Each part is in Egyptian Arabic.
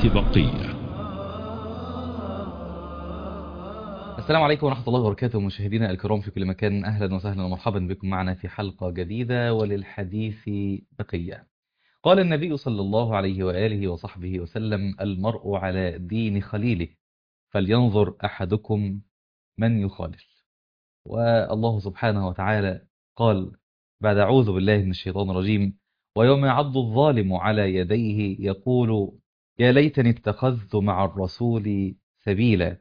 بقية السلام عليكم ورحمة الله وبركاته مشاهدينا الكرام في كل مكان أهلا وسهلا ومرحبا بكم معنا في حلقة جديدة وللحديث بقية قال النبي صلى الله عليه وآله وصحبه وسلم المرء على دين خليله فلينظر أحدكم من يخالل والله سبحانه وتعالى قال بعد أعوذ بالله من الشيطان الرجيم ويوم يعض الظالم على يديه يقول يا ليتني اتخذت مع الرسول سبيلا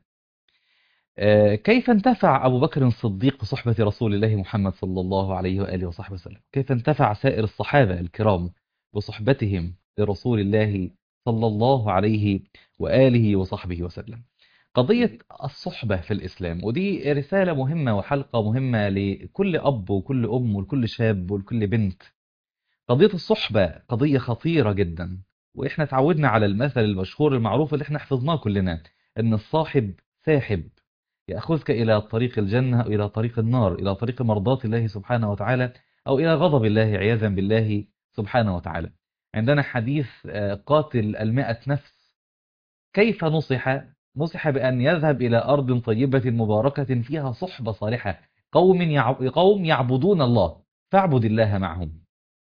آه، كيف انتفع أبو بكر الصديق بصحبة رسول الله محمد صلى الله عليه وآله وصحبه وسلم كيف انتفع سائر الصحابة الكرام بصحبتهم لرسول الله صلى الله عليه وآله وصحبه وسلم قضية الصحبة في الإسلام ودي رسالة مهمة وحلقة مهمة لكل أب وكل أم ولكل شاب ولكل بنت قضية الصحبة قضية خطيرة جدا وإحنا تعودنا على المثل المشهور المعروف اللي إحنا حفظناه كلنا إن الصاحب ساحب يأخذك إلى طريق الجنة أو إلى طريق النار إلى طريق مرضاة الله سبحانه وتعالى أو إلى غضب الله عياذا بالله سبحانه وتعالى عندنا حديث آه، قاتل المئة نفس كيف نصح نصح بأن يذهب إلى أرض طيبة مباركة فيها صحبة صالحة قوم يعب... قوم يعبدون الله فاعبد الله معهم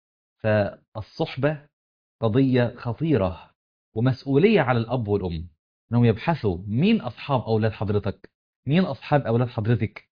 فالصحبة قضية خطيرة ومسؤولية على الأب والأم أنهم يبحثوا مين أصحاب أولاد حضرتك مين أصحاب أولاد حضرتك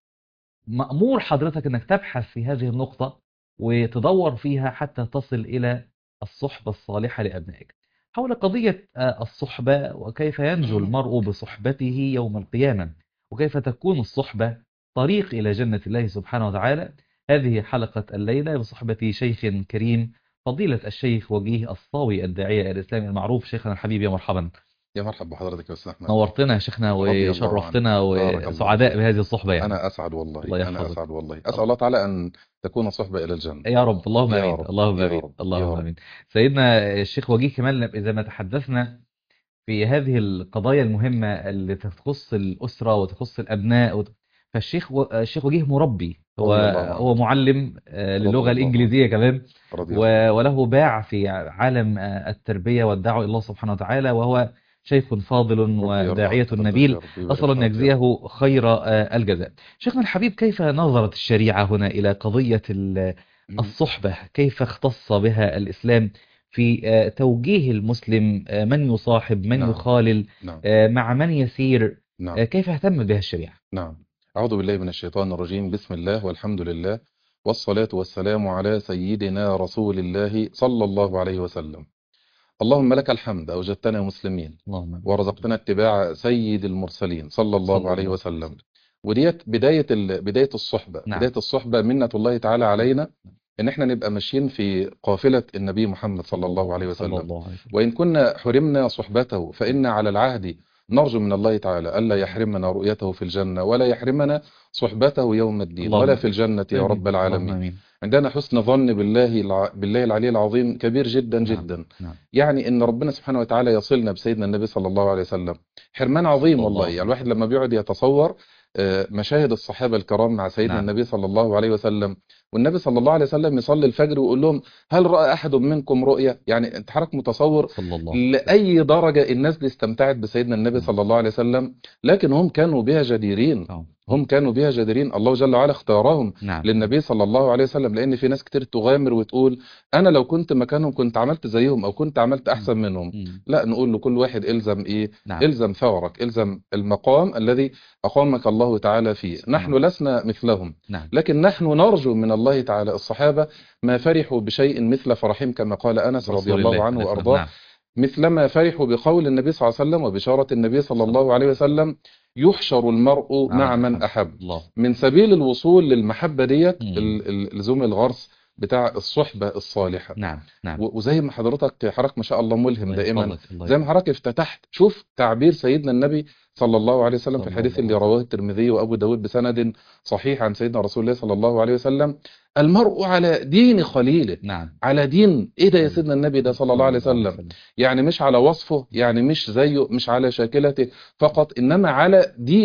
مأمور حضرتك أنك تبحث في هذه النقطة وتدور فيها حتى تصل إلى الصحبة الصالحة لأبنائك حول قضية آه، الصحبة وكيف ينجو المرء بصحبته يوم القيامة وكيف تكون الصحبة طريق إلى جنة الله سبحانه وتعالى هذه حلقة الليلة بصحبة شيخ كريم فضيلة الشيخ وجيه الصاوي الداعية الإسلامي المعروف شيخنا الحبيب يا مرحبا يا مرحبا بحضرتك يا استاذ احمد نورتنا يا شيخنا رضي الله وشرفتنا عنك. بارك الله وسعداء بهذه الصحبة يعني انا اسعد والله الله انا يحفظك. اسعد والله اسال الله تعالى ان تكون صحبه الى الجنه يا رب اللهم يا امين رب، اللهم يا امين رب، اللهم يا رب. امين سيدنا الشيخ وجيه كمال اذا ما تحدثنا في هذه القضايا المهمه اللي تخص الاسره وتخص الابناء وت- فالشيخ و... الشيخ وجيه مربي هو رضي الله عنه. هو معلم آه، رضي للغه الله الانجليزيه كمان رضي الله و... وله باع في عالم آه، التربيه والدعوه الى الله سبحانه وتعالى وهو شيخ فاضل ربي يرضى وداعيه حضرتك نبيل يا رب، يبارك أسأل أن فيك يا رب. يجزيه خير آه، الجزاء شيخنا الحبيب كيف نظرت الشريعة هنا إلى قضية ال- الصحبة كيف اختص بها الإسلام في آه، توجيه المسلم آه، من يصاحب من نعم. يخالل نعم آه، مع من يسير آه، نعم كيف اهتم بها الشريعة نعم أعوذ بالله من الشيطان الرجيم بسم الله والحمد لله والصلاة والسلام على سيدنا رسول الله صلى الله عليه وسلم اللهم لك الحمد أوجدتنا مسلمين اللهم ورزقتنا اتباع سيد المرسلين صلى الله صلى عليه الله وسلم وديت بداية ال... بداية الصحبة نعم. بداية الصحبة منة الله تعالى علينا إن إحنا نبقى ماشيين في قافلة النبي محمد صلى الله عليه صلى وسلم الله عليه وسلم وإن كنا حرمنا صحبته فإن على العهد نرجو من الله تعالى ألا يحرمنا رؤيته في الجنة ولا يحرمنا صحبته يوم الدين اللهم ولا في الجنة يا آمين. رب العالمين اللهم آمين عندنا حسن ظن بالله الع... بالله العلي العظيم كبير جدا نعم. جدا نعم يعني ان ربنا سبحانه وتعالى يصلنا بسيدنا النبي صلى الله عليه وسلم حرمان عظيم صلى الله والله عليه يعني الواحد لما بيقعد يتصور آه، مشاهد الصحابة الكرام مع سيدنا نعم. النبي صلى الله عليه وسلم والنبي صلى الله عليه وسلم يصلي الفجر ويقول لهم هل رأى أحد منكم رؤيا يعني انت حضرتك متصور صلى الله لأي درجة الناس دي استمتعت بسيدنا النبي نعم. صلى الله عليه وسلم لكن هم كانوا بها جديرين آه. هم كانوا بها جديرين الله جل وعلا اختارهم نعم للنبي صلى الله عليه وسلم لان في ناس كتير تغامر وتقول انا لو كنت مكانهم كنت عملت زيهم او كنت عملت احسن منهم مم. لا نقول لكل واحد الزم ايه نعم الزم ثغرك الزم المقام الذي اقامك الله تعالى فيه نحن لسنا مثلهم نعم لكن نحن نرجو من الله تعالى الصحابة ما فرحوا بشيء مثل فرحهم كما قال أنس رضي رسول الله عنه عليه الصلاة وأرضاه والسلام. مثلما فرحوا بقول النبي صلى الله عليه وسلم وبشارة النبي صلى الله عليه وسلم يحشر المرء نعم. مع من أحب. أحب الله من سبيل الوصول للمحبة ديت مم. ال- ال- لزوم الغرس بتاع الصحبة الصالحة نعم نعم و- وزي ما حضرتك حضرتك ما شاء الله ملهم الله دائما يحفظك، الله زي ما حضرتك افتتحت شوف تعبير سيدنا النبي صلى الله عليه وسلم صلى في الحديث الله اللي عليه رواه الترمذي وابو داود بسند صحيح عن سيدنا رسول الله صلى الله عليه وسلم المرء على دين خليله نعم على دين ايه ده يا سيدنا النبي ده صلى الله عليه وسلم يعني مش على وصفه يعني مش زيه مش على شاكلته فقط انما على دينه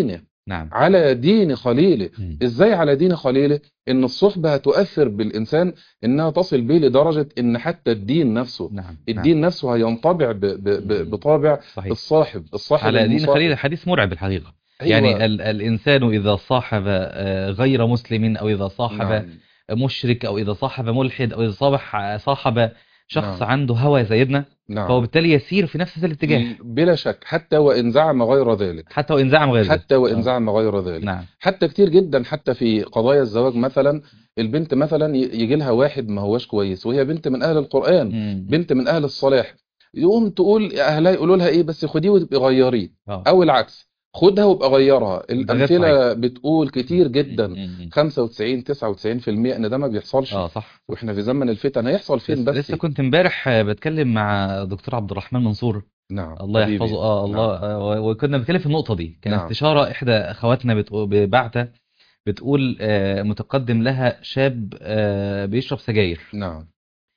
نعم على دين خليله مم. ازاي على دين خليله ان الصحبة هتؤثر بالانسان انها تصل به لدرجة ان حتى الدين نفسه نعم الدين نفسه هينطبع ب- ب- ب- بطابع صحيح الصاحب الصاحب على دين المصاحب. خليل حديث مرعب الحقيقة أيوة. يعني ال الإنسان إذا صاحب آه، غير مسلم أو إذا صاحب نعم. مشرك أو إذا صاحب ملحد أو إذا صاحب صاحب شخص نعم. عنده هوى زيدنا نعم فهو بالتالي يسير في نفس الاتجاه بلا شك حتى وان زعم غير ذلك حتى وإن زعم غير ذلك. حتى وان آه. زعم غير ذلك نعم حتى كتير جدا حتى في قضايا الزواج مثلا البنت مثلا ي- يجي لها واحد ما هوش كويس وهي بنت من اهل القرآن مم. بنت من اهل الصلاح يقوم تقول اهلها يقولوا لها ايه بس خديه وتبقي غيريه آه. او العكس خدها وابقى غيرها غير الامثله بتقول كتير جدا مم. 95 99% ان ده ما بيحصلش اه صح واحنا في زمن الفتن هيحصل فين لسه, بس لسه كنت امبارح آه، بتكلم مع دكتور عبد الرحمن منصور نعم الله حبيبي. يحفظه اه الله نعم. آه، وكنا بنتكلم في النقطة دي كان نعم. استشارة إحدى أخواتنا بتقو- بعتة بتقول آه، متقدم لها شاب آه، بيشرب سجاير نعم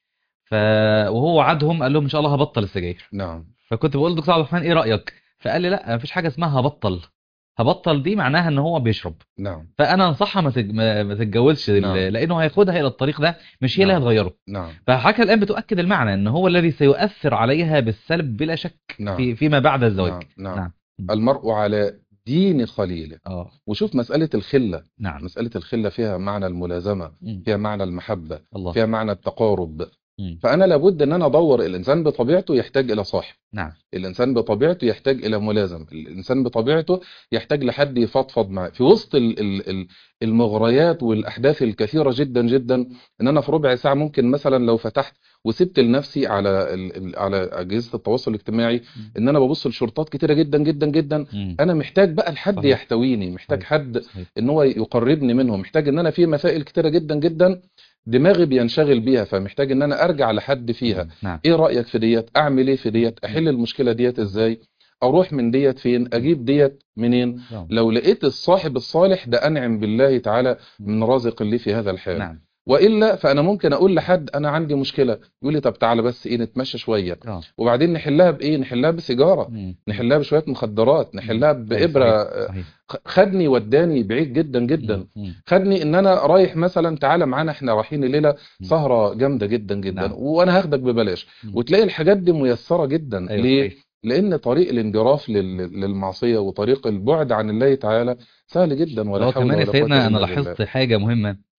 ف وهو وعدهم قال لهم إن شاء الله هبطل السجاير نعم فكنت بقول لدكتور عبد الرحمن إيه رأيك فقال لي لا مفيش حاجة اسمها هبطل هبطل دي معناها إن هو بيشرب نعم فأنا أنصحها ما تج- ما ما تتجوزش ال- نعم. لأنه هياخدها إلى الطريق ده مش هي اللي نعم. هتغيره نعم فحضرتك الآن بتؤكد المعنى إن هو الذي سيؤثر عليها بالسلب بلا شك نعم في فيما بعد الزواج نعم نعم نعم. المرء على دين خليله اه وشوف مسألة الخلة نعم مسألة الخلة فيها معنى الملازمة مم. فيها معنى المحبة الله فيها معنى التقارب مم. فأنا لابد أن أنا أدور الإنسان بطبيعته يحتاج إلى صاحب نعم الإنسان بطبيعته يحتاج إلى ملازم الإنسان بطبيعته يحتاج لحد يفضفض معاه في وسط ال- ال- ال- المغريات والأحداث الكثيرة جدا جدا إن أنا في ربع ساعة ممكن مثلا لو فتحت وسبت لنفسي على ال- ال- على أجهزة التواصل الاجتماعي إن أنا ببص لشرطات كتيرة جدا جدا جدا مم. أنا محتاج بقى لحد صحيح. يحتويني محتاج صحيح. حد صحيح. ان هو يقربني منهم محتاج ان انا في مسائل كتيرة جدا جدا دماغي بينشغل بيها فمحتاج ان انا ارجع لحد فيها نعم ايه رأيك في ديت اعمل ايه في ديت احل المشكلة ديت ازاي اروح من ديت فين اجيب ديت منين نعم. لو لقيت الصاحب الصالح ده انعم بالله تعالى من رازق لي في هذا الحال نعم والا فانا ممكن اقول لحد انا عندي مشكلة يقول لي طب تعالى بس ايه نتمشى شوية اه وبعدين نحلها بايه نحلها بسيجارة مم. نحلها بشوية مخدرات نحلها صحيح. بإبرة صحيح. خدني وداني بعيد جدا جدا مم. مم. خدني ان انا رايح مثلا تعالى معانا احنا رايحين الليله مم. سهره جامده جدا جدا نعم. وانا هاخدك ببلاش مم. وتلاقي الحاجات دي ميسره جدا أيوة ليه صحيح. لان طريق الانجراف لل- للمعصيه وطريق البعد عن الله تعالى سهل جدا ولا هو حول كمان ولا يا قوه سيدنا انا الا بالله لاحظت حاجة مهمة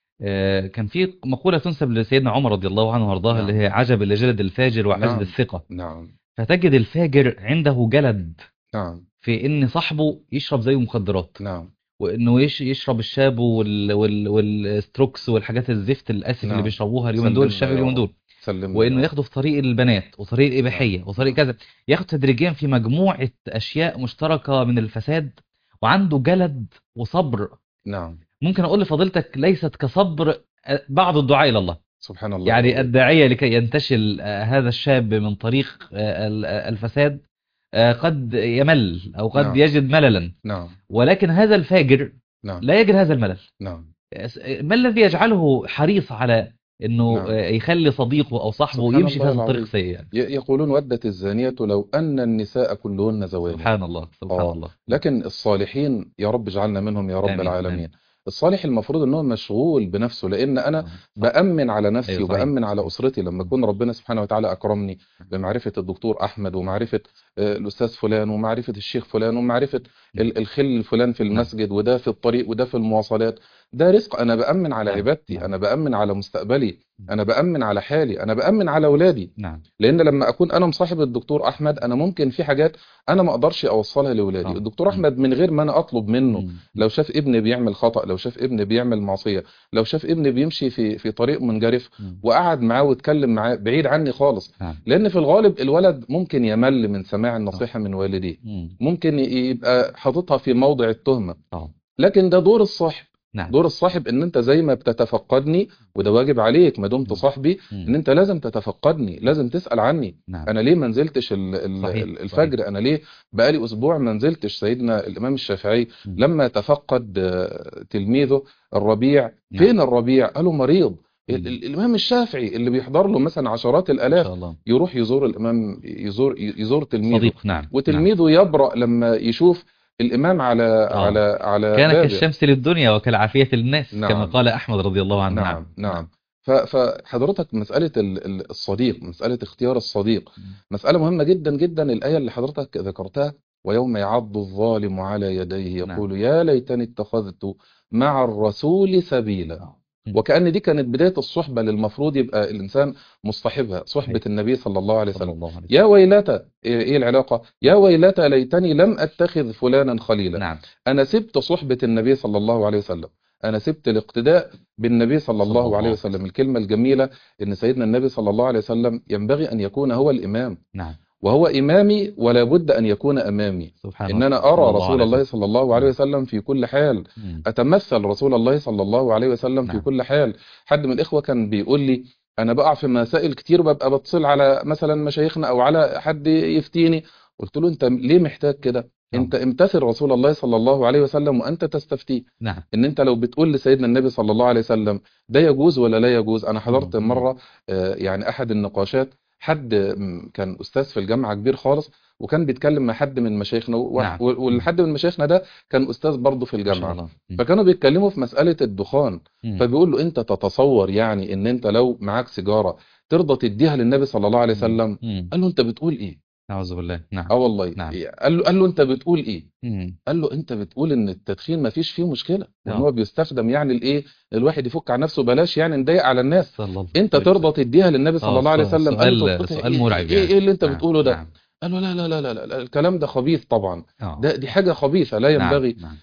آه، كان في مقولة تنسب لسيدنا عمر رضي الله عنه وارضاه نعم. اللي هي عجب لجلد الفاجر وعجب نعم. الثقة نعم فتجد الفاجر عنده جلد نعم في ان صاحبه يشرب زيه مخدرات نعم وانه يش يشرب الشاب وال وال والستروكس والحاجات الزفت الاسف اللي نعم. بيشربوها اليومين دول سلمنا الشباب يا اليومين رب. دول سلمنا وانه يا ياخده في طريق البنات وطريق الاباحيه نعم. وطريق كذا ياخد تدريجيا في مجموعه اشياء مشتركه من الفساد وعنده جلد وصبر رب. نعم ممكن اقول لفضيلتك ليست كصبر آه، بعض الدعاء الى الله سبحان الله يعني الداعيه لكي ينتشل آه، هذا الشاب من طريق آه، ال- آه، الفساد آه، قد يمل او قد نعم. يجد مللا نعم ولكن هذا الفاجر نعم لا يجد هذا الملل نعم ما الذي يجعله حريص على انه نعم. آه، يخلي صديقه او صاحبه سبحان يمشي في الله هذا الطريق العظيم. السيء يعني. ي- يقولون ودت الزانية لو أن النساء كلهن زواني سبحان الله سبحان آه. الله لكن الصالحين يا رب اجعلنا منهم يا رب آمين، العالمين آمين. الصالح المفروض ان هو مشغول بنفسه لان انا صح. بأمن على نفسي أيوة، صحيح. وبأمن على أسرتي لما يكون ربنا سبحانه وتعالى أكرمني بمعرفة الدكتور أحمد ومعرفة آه، الأستاذ فلان ومعرفة الشيخ فلان ومعرفة ال- الخل فلان في المسجد وده في الطريق وده في المواصلات ده رزق أنا بأمن على نعم، عبادتي نعم. أنا بأمن على مستقبلي أنا بأمن على حالي أنا بأمن على أولادي نعم لان لما اكون انا مصاحب الدكتور احمد انا ممكن في حاجات انا ما اقدرش اوصلها لاولادي آه. الدكتور مم. احمد من غير ما انا اطلب منه مم. لو شاف ابني بيعمل خطأ لو شاف ابني بيعمل معصية لو شاف ابني بيمشي في في طريق منجرف مم. وقعد معاه واتكلم معاه بعيد عني خالص نعم لان في الغالب الولد ممكن يمل من سماع النصيحة من والديه مم. ممكن يبقى حاططها في موضع التهمة اه لكن ده دور الصاحب نعم دور الصاحب ان انت زي ما بتتفقدني وده واجب عليك ما دمت مم. صاحبي مم. ان انت لازم تتفقدني لازم تسأل عني نعم انا ليه ما نزلتش ال- ال- صحيح، ال- الفجر انا ليه بقالي اسبوع ما نزلتش سيدنا الامام الشافعي مم. لما تفقد آه، تلميذه الربيع نعم. فين الربيع قالوا مريض ال- مم. ال- الامام الشافعي اللي بيحضر له مثلا عشرات ان الالاف شاء الله يروح يزور الامام يزور يزور تلميذه صديق نعم نعم وتلميذه يبرأ لما يشوف الإمام على آه. على على كان بابه. كالشمس للدنيا وكالعافية للناس نعم. كما قال أحمد رضي الله عنه نعم نعم ف- فحضرتك مسألة ال- ال- الصديق مسألة اختيار الصديق مسألة مهمة جدا جدا الآية اللي حضرتك ذكرتها ويوم يعض الظالم على يديه نعم. يقول يا ليتني اتخذت مع الرسول سبيلا مم. وكأن دي كانت بداية الصحبة اللي المفروض يبقى الإنسان مصطحبها صحبة أيوة. النبي صلى الله عليه صلى وسلم الله عليه يا ويلتى إيه إيه العلاقة يا ويلتى ليتني لم أتخذ فلانا خليلا وسلم نعم أنا سبت صحبة النبي صلى الله عليه وسلم أنا سبت الاقتداء بالنبي صلى صلى الله الله عليه عليه وسلم الكلمة الجميلة إن سيدنا النبي صلى الله عليه وسلم ينبغي أن يكون هو الإمام نعم وهو إمامي ولا بد أن يكون أمامي سبحان إن الله أنا صلى أرى الله رسول عليه الله وسلم. صلى الله عليه وسلم في كل حال مم. أتمثل رسول الله صلى الله عليه وسلم في نعم. كل حال حد من الإخوة كان بيقول لي أنا بقع في مسائل كتير ببقى بتصل على مثلا مشايخنا أو على حد يفتيني قلت له أنت ليه محتاج كده نعم. أنت امتثل رسول الله صلى الله عليه وسلم وأنت تستفتيه نعم ان انت لو بتقول لسيدنا النبي صلى الله عليه وسلم ده يجوز ولا لا يجوز انا حضرت مم. مرة آه، يعني احد النقاشات حد م، كان استاذ في الجامعة كبير خالص وكان بيتكلم مع حد من مشايخنا و- نعم. و- والحد من مشايخنا ده كان استاذ برضه في ما شاء الجامعة الله مم. فكانوا بيتكلموا في مسألة الدخان مم. فبيقول له انت تتصور يعني ان انت لو معاك سيجارة ترضى تديها للنبي صلى الله عليه وسلم مم. قال له انت بتقول ايه أعوذ بالله نعم اه والله نعم. قال له قال له انت بتقول ايه مم. قال له انت بتقول ان التدخين ما فيش فيه مشكله وان آه. هو بيستخدم يعني الايه الواحد يفك عن نفسه بلاش يعني نضايق على الناس صلى الله انت عليه ترضى تديها للنبي صلى آه، الله عليه سؤال- وسلم قال له سؤال طب سؤال ايه مرعب ايه, يعني إيه اللي انت نعم. بتقوله ده نعم. قال له لا لا لا لا, لا, لا الكلام ده خبيث طبعا آه. ده دي حاجه خبيثه لا نعم. ينبغي نعم.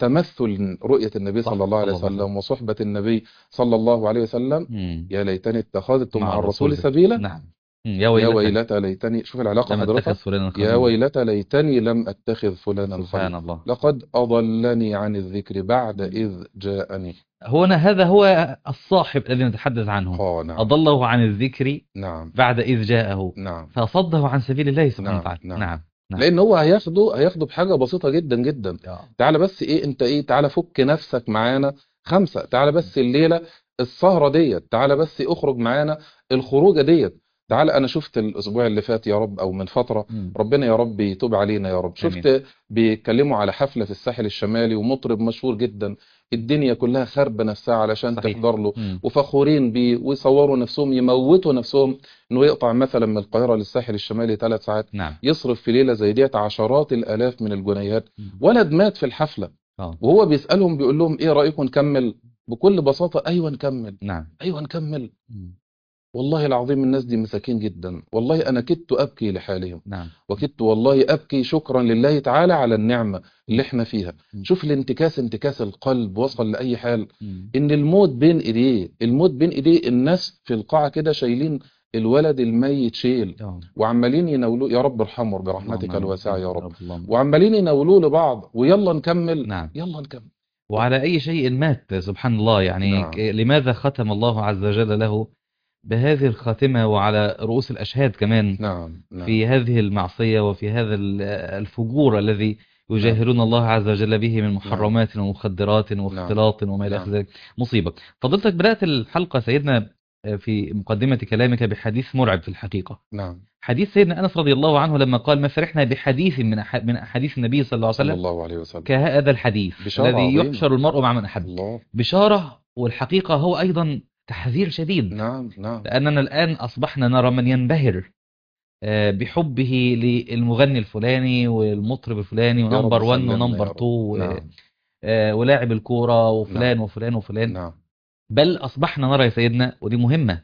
فتمثل رؤيه النبي صح، صلى الله عليه صلى الله عليه وسلم وصحبه النبي صلى الله عليه وسلم مم. يا ليتني اتخذت مع مع الرسول الرسول سبيلا نعم مم. يا يا ويلتى ويلتى ليتني شوف العلاقه لم اتخذ حضرتك فلانا يا خليلا. ويلتى ليتني لم اتخذ فلانا سبحان خليلا الله لقد أضلني عن الذكر بعد إذ جاءني هنا هذا هو الصاحب الذي نتحدث عنه آه نعم أضله عن الذكر نعم بعد إذ جاءه نعم فصده عن سبيل الله سبحانه نعم، وتعالى نعم. نعم نعم. لأن هو هياخده هياخده بحاجة بسيطة جدا جدا آه. تعالى بس إيه أنت إيه تعالى فك نفسك معانا خمسة تعالى بس الليلة السهرة ديت تعالى بس اخرج معانا الخروجة ديت تعالى أنا شفت الأسبوع اللي فات يا رب أو من فترة مم. ربنا يا رب يتوب علينا يا رب آمين. شفت بيتكلموا على حفلة في الساحل الشمالي ومطرب مشهور جدا الدنيا كلها خربة نفسها علشان صحيح. تحضر له مم. وفخورين بيه ويصوروا نفسهم يموتوا نفسهم انه يقطع مثلا من القاهرة للساحل الشمالي ثلاث ساعات نعم يصرف في ليلة زي ديت عشرات الآلاف من الجنيهات مم. ولد مات في الحفلة آه. وهو بيسألهم بيقول لهم ايه رأيكم نكمل بكل بساطة ايوه نكمل نعم ايوه نكمل مم. والله العظيم الناس دي مساكين جدا والله انا كدت ابكي لحالهم نعم وكدت والله ابكي شكرا لله تعالى على النعمة اللي احنا فيها مم. شوف الانتكاس انتكاس القلب وصل لأي حال مم. ان الموت بين ايديه الموت بين ايديه الناس في القاعة كده شايلين الولد الميت شيل آه. وعمالين يناولوه يا رب ارحمه برحمتك اللهم الواسعة يا رب اللهم. وعمالين يناولوه لبعض ويلا نكمل نعم يلا نكمل وعلى أي شيء مات سبحان الله يعني نعم. ك- لماذا ختم الله عز وجل له بهذه الخاتمة وعلى رؤوس الأشهاد كمان نعم نعم في هذه المعصية وفي هذا ال- الفجور الذي يجاهرون الله عز وجل به من محرمات ومخدرات واختلاط وما إلى نعم. ذلك مصيبة فضلتك بدأت الحلقة سيدنا في مقدمة كلامك بحديث مرعب في الحقيقة نعم حديث سيدنا أنس رضي الله عنه لما قال ما فرحنا بحديث من أح- من أحاديث النبي صلى الله عليه صلى وسلم الله عليه وسلم كهذا الحديث بشارة الذي عظيمة. يحشر المرء مع من أحب الله بشارة والحقيقة هو أيضا تحذير شديد نعم نعم لأننا الآن أصبحنا نرى من ينبهر آه، بحبه للمغني الفلاني والمطرب الفلاني يا رب ونمبر 1 سلمنا يا ونمبر رب. 2 نعم آه، ولاعب الكورة وفلان وفلان وفلان نعم بل أصبحنا نرى يا سيدنا ودي مهمة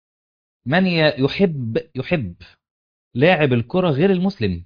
من ي- يحب يحب لاعب الكرة غير المسلم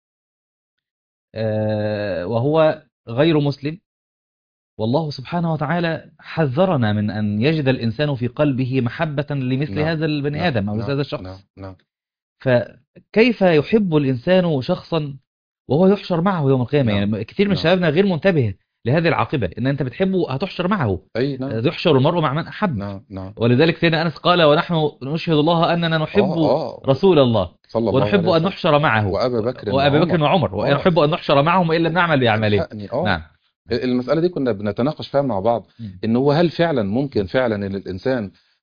آه، وهو غير مسلم والله سبحانه وتعالى حذرنا من أن يجد الإنسان في قلبه محبة لمثل نعم. هذا البني نعم. آدم أو مثل نعم. هذا الشخص نعم نعم فكيف يحب الإنسان شخصا وهو يحشر معه يوم القيامة نعم. يعني كثير من نعم. شبابنا غير منتبه لهذه العاقبة إن أنت بتحبه هتحشر معه أي نعم يحشر المرء مع من أحب نعم نعم ولذلك سيدنا أنس قال ونحن نشهد الله أننا نحب آه، آه. رسول الله صلى الله ونحب عليه أن وسلم. نحشر معه وأبا بكر وأبي بكر وعمر. وعمر آه. ونحب أن نحشر معهم وإن لم نعمل بأعمالهم الحقني اه نعم المسألة دي كنا بنتناقش فيها مع بعض مم. ان هو هل فعلا ممكن فعلا ان الانسان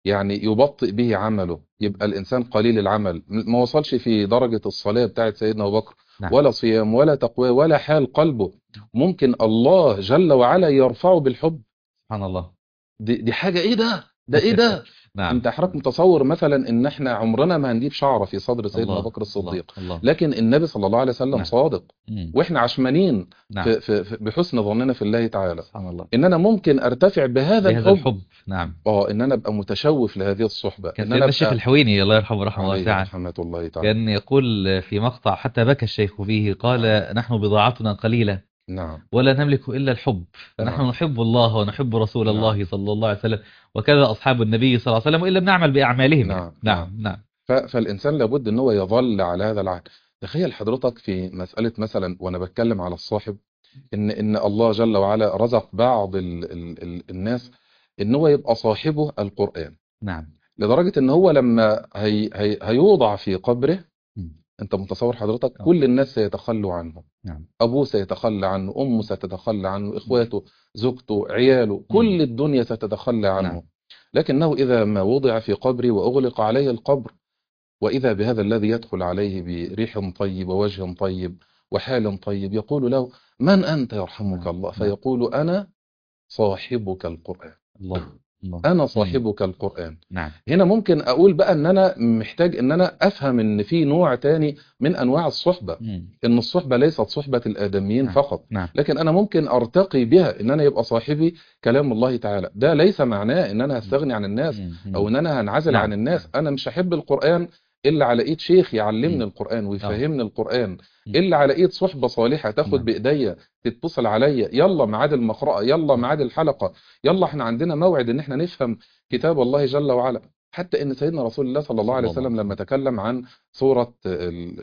يعني يبطئ به عمله يبقى الإنسان قليل العمل م- ما وصلش في درجة الصلاة بتاعت سيدنا أبو بكر نعم. ولا صيام ولا تقوى ولا حال قلبه ممكن الله جل وعلا يرفعه بالحب سبحان الله دي, دي حاجة إيه ده ده إيه ده نعم انت حضرتك متصور مثلا ان احنا عمرنا ما هنجيب شعره في صدر سيدنا الله، ابو بكر الصديق الله, الله. لكن النبي صلى الله عليه وسلم نعم. صادق مم. واحنا عشمانين نعم في في في- بحسن ظننا في الله تعالى سبحان الله ان انا ممكن ارتفع بهذا بهذا الحب الحب نعم اه ان انا ابقى متشوف لهذه الصحبه كان ان سيدنا انا الشيخ ابقى الحويني الله يرحمه رحمه الله عليه تعالى رحمه الله تعالى كان يقول في مقطع حتى بكى الشيخ فيه قال نحن بضاعتنا قليلة نعم ولا نملك إلا الحب فنحن نعم. نحب الله ونحب رسول نعم. الله صلى الله عليه وسلم وكذا أصحاب النبي صلى الله عليه وسلم وإن لم نعمل بأعمالهم نعم، نعم نعم ف- فالانسان لابد ان هو يظل على هذا العهد تخيل حضرتك في مساله مثلا وانا بتكلم على الصاحب ان ان الله جل وعلا رزق بعض ال ال ال الناس ان هو يبقى صاحبه القران نعم لدرجه ان هو لما هي هي هيوضع في قبره مم. انت متصور حضرتك آه. كل الناس سيتخلوا عنه نعم ابوه سيتخلى عنه امه ستتخلى عنه اخواته زوجته عياله كل الدنيا ستتخلى عنه نعم. لكنه اذا ما وضع في قبره واغلق عليه القبر واذا بهذا الذي يدخل عليه بريح طيب ووجه طيب وحال طيب يقول له من انت يرحمك نعم. الله نعم. فيقول انا صاحبك القران الله الله انا صاحبك القران نعم هنا ممكن اقول بقى ان انا محتاج ان انا افهم ان في نوع تاني من انواع الصحبه مم. ان الصحبه ليست صحبه الادميين نعم. فقط نعم لكن انا ممكن ارتقي بها ان انا يبقى صاحبي كلام الله تعالى ده ليس معناه ان انا هستغني عن الناس مم. مم. او ان انا هنعزل نعم. عن الناس انا مش هحب القران الا على ايد شيخ يعلمني مم. القران ويفهمني القران مم. الا على ايد صحبه صالحه تاخد نعم. بايديا تتصل عليا يلا ميعاد المقرأة يلا ميعاد الحلقه يلا احنا عندنا موعد ان احنا نفهم كتاب الله جل وعلا حتى ان سيدنا رسول الله صلى الله عليه صلى الله وسلم عليه لما تكلم عن سوره ال-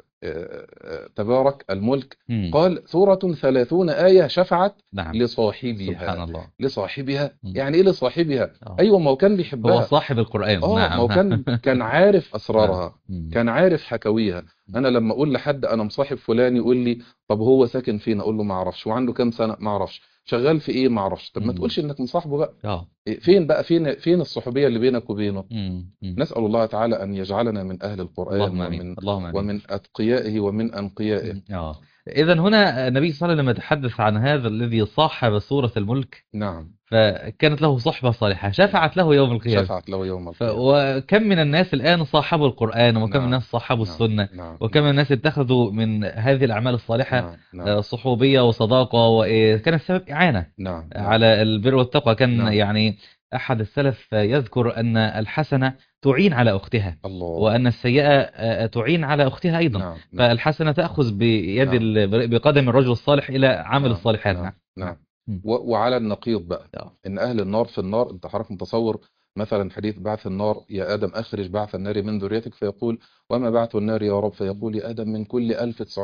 آه، آه، تبارك الملك مم. قال سورة ثلاثون آية شفعت نعم لصاحبها سبحان الله لصاحبها مم. يعني ايه لصاحبها آه. ايوه ما هو كان هو بيحبها صاحب القرآن اه نعم ما هو كان كان عارف اسرارها مم. كان عارف حكاويها انا لما اقول لحد انا مصاحب فلان يقول لي طب هو ساكن فين اقول له ما اعرفش وعنده كام سنة ما اعرفش شغال في ايه ما اعرفش طب ما مم. تقولش انك مصاحبه بقى اه إيه، فين بقى فين فين الصحوبية اللي بينك وبينه مم. مم. نسأل الله تعالى ان يجعلنا من اهل القرآن اللهم امين ومن اللهم امين ومن اتقيائه ومن انقيائه اه اذا هنا النبي صلى الله عليه وسلم لما يتحدث عن هذا الذي صاحب سورة الملك نعم فكانت له صحبة صالحة شفعت له يوم القيامة شفعت له يوم ف... القيامة وكم من الناس الآن صاحبوا القرآن وكم من نعم. الناس صاحبوا نعم. السنة نعم وكم من الناس اتخذوا من هذه الأعمال الصالحة نعم نعم آه، صحوبية وصداقة وكانت سبب إعانة نعم نعم. على البر والتقوى كان نعم. يعني أحد السلف يذكر أن الحسنة تعين على أختها الله وأن السيئة آه، تعين على أختها أيضا نعم نعم فالحسنة تأخذ بيد نعم. ال... بقدم الرجل الصالح إلى عمل نعم. الصالحات نعم نعم مم. و- وعلى النقيض بقى آه. ان اهل النار في النار انت حضرتك متصور مثلا حديث بعث النار يا ادم اخرج بعث النار من ذريتك فيقول وما بعث النار يا رب فيقول يا ادم من كل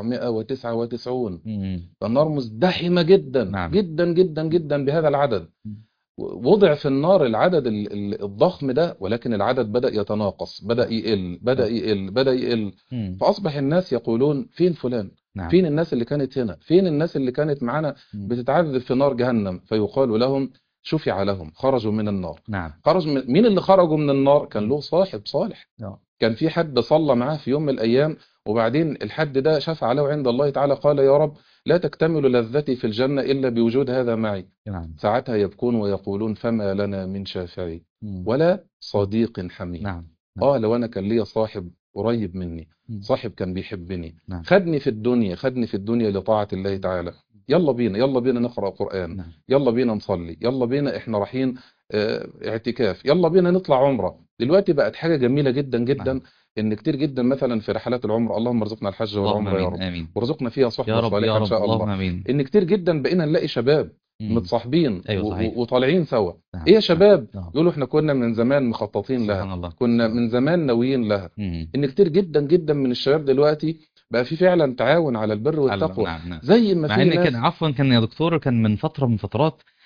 1999 مم. فالنار مزدحمه جدا نعم. جدا جدا جدا بهذا العدد مم. وضع في النار العدد ال- ال- الضخم ده ولكن العدد بدأ يتناقص بدأ يقل بدأ يقل بدأ يقل مم. فأصبح الناس يقولون فين فلان نعم فين الناس اللي كانت هنا فين الناس اللي كانت معانا مم. بتتعذب في نار جهنم فيقال لهم شفع لهم خرجوا من النار نعم خرج من مين اللي خرجوا من النار كان له صاحب صالح آه. كان في حد صلى معاه في يوم من الأيام وبعدين الحد ده شفع له عند الله تعالى قال يا رب لا تكتمل لذتي في الجنة إلا بوجود هذا معي نعم ساعتها يبكون ويقولون فما لنا من شافعي مم. ولا صديق حميم نعم اه لو انا كان ليا صاحب قريب مني مم. صاحب كان بيحبني نعم. خدني في الدنيا خدني في الدنيا لطاعة الله تعالى يلا بينا يلا بينا نقرأ قرآن نعم يلا بينا نصلي يلا بينا احنا رايحين اه اعتكاف يلا بينا نطلع عمرة دلوقتي بقت حاجة جميلة جدا جدا نعم. ان كتير جدا مثلا في رحلات العمرة اللهم ارزقنا الحج اللهم والعمرة يا امين رب امين وارزقنا فيها يا صحبة رب صالحة يا ان رب شاء اللهم الله امين ان كتير جدا بقينا نلاقي شباب مم. متصاحبين أيوة و- صحيح. و- وطالعين سوا نعم. ايه يا شباب نعم. يقولوا احنا كنا من زمان مخططين لها سبحان الله كنا من زمان ناويين لها مم. ان كتير جدا جدا من الشباب دلوقتي بقى في فعلا تعاون على البر والتقوى نعم نعم زي ما مع في ان ناس كان عفوا كان يا دكتور كان من فتره من فترات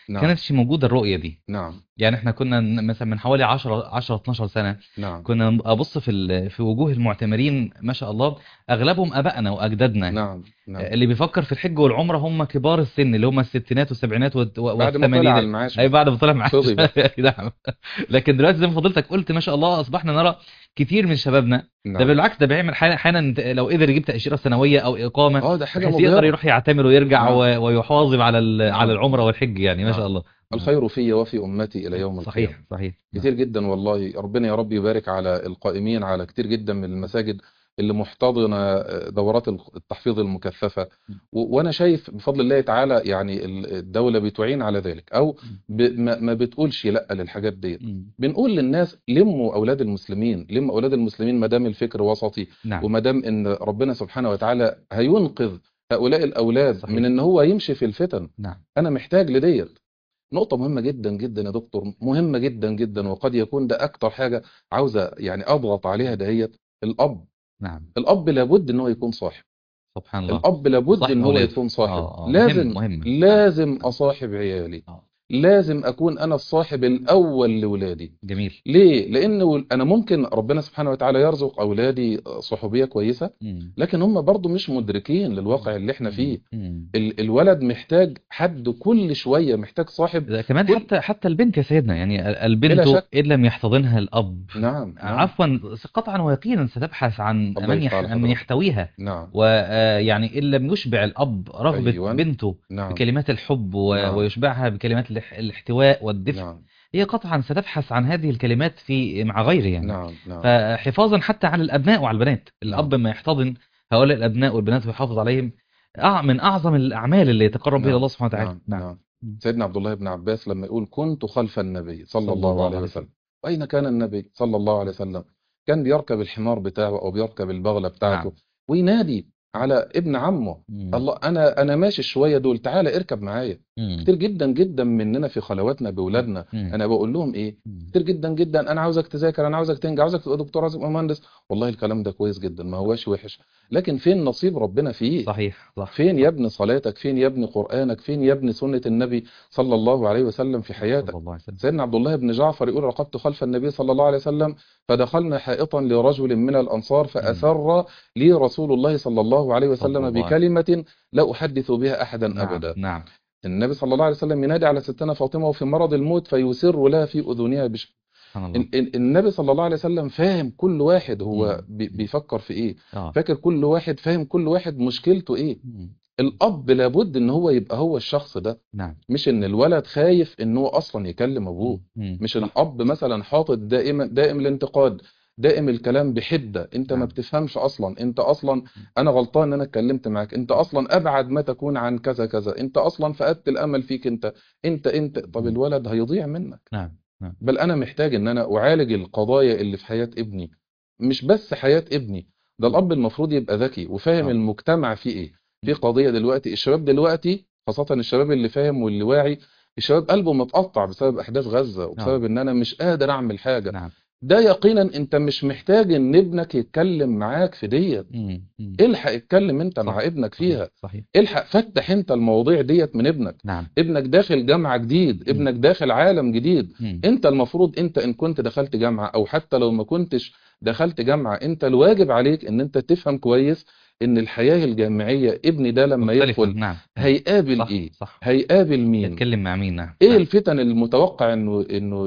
نعم كانتش موجودة الرؤية دي نعم يعني احنا كنا ن- مثلا من حوالي 10 10 12 سنة نعم كنا ابص في ال- في وجوه المعتمرين ما شاء الله اغلبهم ابائنا واجدادنا نعم نعم اللي بيفكر في الحج والعمرة هم كبار السن اللي هم الستينات والسبعينات والت- بعد ما طلع على والثمانينات المعاش اي بعد ما طلع معاش فضي بقى. نعم لكن دلوقتي زي ما فضلتك قلت ما شاء الله اصبحنا نرى كتير من شبابنا ده نعم بالعكس ده بيعمل حالا احيانا لو قدر يجيب تأشيرة سنوية او اقامة اه ده حاجة بحيث يقدر مبهرة يروح يعتمر ويرجع نعم. و- ويحافظ على ال- نعم. على العمرة والحج يعني ما نعم. شاء الله الخير في وفي أمتي إلى يوم القيامة صحيح صحيح كتير جدا والله ربنا يا رب يبارك على القائمين على كتير جدا من المساجد اللي محتضنة دورات التحفيظ المكثفة و- وأنا شايف بفضل الله تعالى يعني ال- الدولة بتعين على ذلك أو ب- ما ما بتقولش لأ للحاجات ديت مم. بنقول للناس لموا أولاد المسلمين لموا أولاد المسلمين ما دام الفكر وسطي نعم وما دام إن ربنا سبحانه وتعالى هينقذ هؤلاء الأولاد صحيح. من إن هو يمشي في الفتن نعم انا محتاج لديت نقطة مهمة جدا جدا يا دكتور مهمة جدا جدا وقد يكون ده اكتر حاجة عاوزة يعني اضغط عليها دهيت الاب نعم الاب لابد ان هو يكون صاحب سبحان الله الاب لابد صاحب ان هو أولاده. يكون صاحب آه، آه. لازم مهم مهم لازم اصاحب عيالي آه. لازم اكون انا الصاحب الاول لاولادي جميل ليه لان انا ممكن ربنا سبحانه وتعالى يرزق اولادي صحوبية كويسة مم. لكن هم برضو مش مدركين للواقع اللي احنا فيه مم. ال- الولد محتاج حد كل شوية محتاج صاحب ده كمان كل- حتى حتى البنت يا سيدنا يعني ال- البنت بلا شك. إن لم يحتضنها الأب نعم نعم عفوا قطعا ويقينا ستبحث عن الله من, يفتح يح... على من حضرتك. يحتويها نعم ويعني إن لم يشبع الأب رغبة أيوة. بنته نعم بكلمات الحب و... نعم. ويشبعها بكلمات الاح... الاحتواء والدفء نعم هي قطعا ستبحث عن هذه الكلمات في مع غيره يعني نعم نعم فحفاظا حتى على الأبناء وعلى البنات الأب ما يحتضن هؤلاء الأبناء والبنات ويحافظ عليهم أع- من أعظم الأعمال اللي يتقرب بها نعم. الله سبحانه وتعالى نعم نعم سيدنا عبد الله بن عباس لما يقول كنت خلف النبي صلى صلى الله الله عليه عليه وسلم أين كان النبي صلى الله عليه وسلم كان بيركب الحمار بتاعه أو بيركب البغلة بتاعته نعم. وينادي على ابن عمه مم. الله أنا أنا ماشي شوية دول تعالى اركب معايا مم. كتير جدا جدا مننا في خلواتنا بأولادنا مم. أنا بقول لهم إيه مم. كتير جدا جدا انا عاوزك تذاكر انا عاوزك تنجح عاوزك تبقى دكتور عاوزك تبقى مهندس والله الكلام ده كويس جدا ما هواش وحش لكن فين نصيب ربنا فيه صحيح صح فين يا ابن صلاتك فين يا ابن قرآنك فين يا ابن سنة النبي صلى الله عليه وسلم في حياتك صلى الله عليه وسلم سيدنا عبد الله بن جعفر يقول رقبت خلف النبي صلى الله عليه وسلم فدخلنا حائطا لرجل من الأنصار فأسر لي رسول الله صلى الله عليه صلى وسلم الله بكلمة لا أحدث بها أحدا نعم. أبدا نعم النبي صلى الله عليه وسلم ينادي على ستنا فاطمة وفي مرض الموت فيسر لها في أذنها بش سبحان الله ال- ال- النبي صلى الله عليه وسلم فاهم كل واحد هو مم. بي- بيفكر في ايه اه فاكر كل واحد فاهم كل واحد مشكلته ايه مم. الاب لابد ان هو يبقى هو الشخص ده نعم مش ان الولد خايف ان هو اصلا يكلم ابوه مم. مش صح. الاب مثلا حاطط دائما دائم الانتقاد دائم الكلام بحدة انت ما نعم. بتفهمش اصلا انت اصلا انا غلطان ان انا اتكلمت معاك انت اصلا ابعد ما تكون عن كذا كذا انت اصلا فقدت الامل فيك انت انت انت طب مم. الولد هيضيع منك نعم نعم بل انا محتاج ان انا اعالج القضايا اللي في حياة ابني مش بس حياة ابني ده الاب المفروض يبقى ذكي وفاهم آه. المجتمع فيه ايه في قضية دلوقتي الشباب دلوقتي خاصة الشباب اللي فاهم واللي واعي الشباب قلبه متقطع بسبب احداث غزة وبسبب ان انا مش قادر اعمل حاجة نعم ده يقينا انت مش محتاج ان ابنك يتكلم معاك في ديت مم. مم. الحق اتكلم انت صح. مع ابنك صحيح. فيها صحيح الحق فتح انت المواضيع ديت من ابنك نعم ابنك داخل جامعة جديد ابنك داخل عالم جديد مم. انت المفروض انت ان كنت دخلت جامعة او حتى لو ما كنتش دخلت جامعة انت الواجب عليك ان انت تفهم كويس ان الحياة الجامعية ابني ده لما مختلفة. يدخل نعم هيقابل صح ايه صح هيقابل مين يتكلم مع مين نعم ايه نعم. الفتن المتوقع انه انه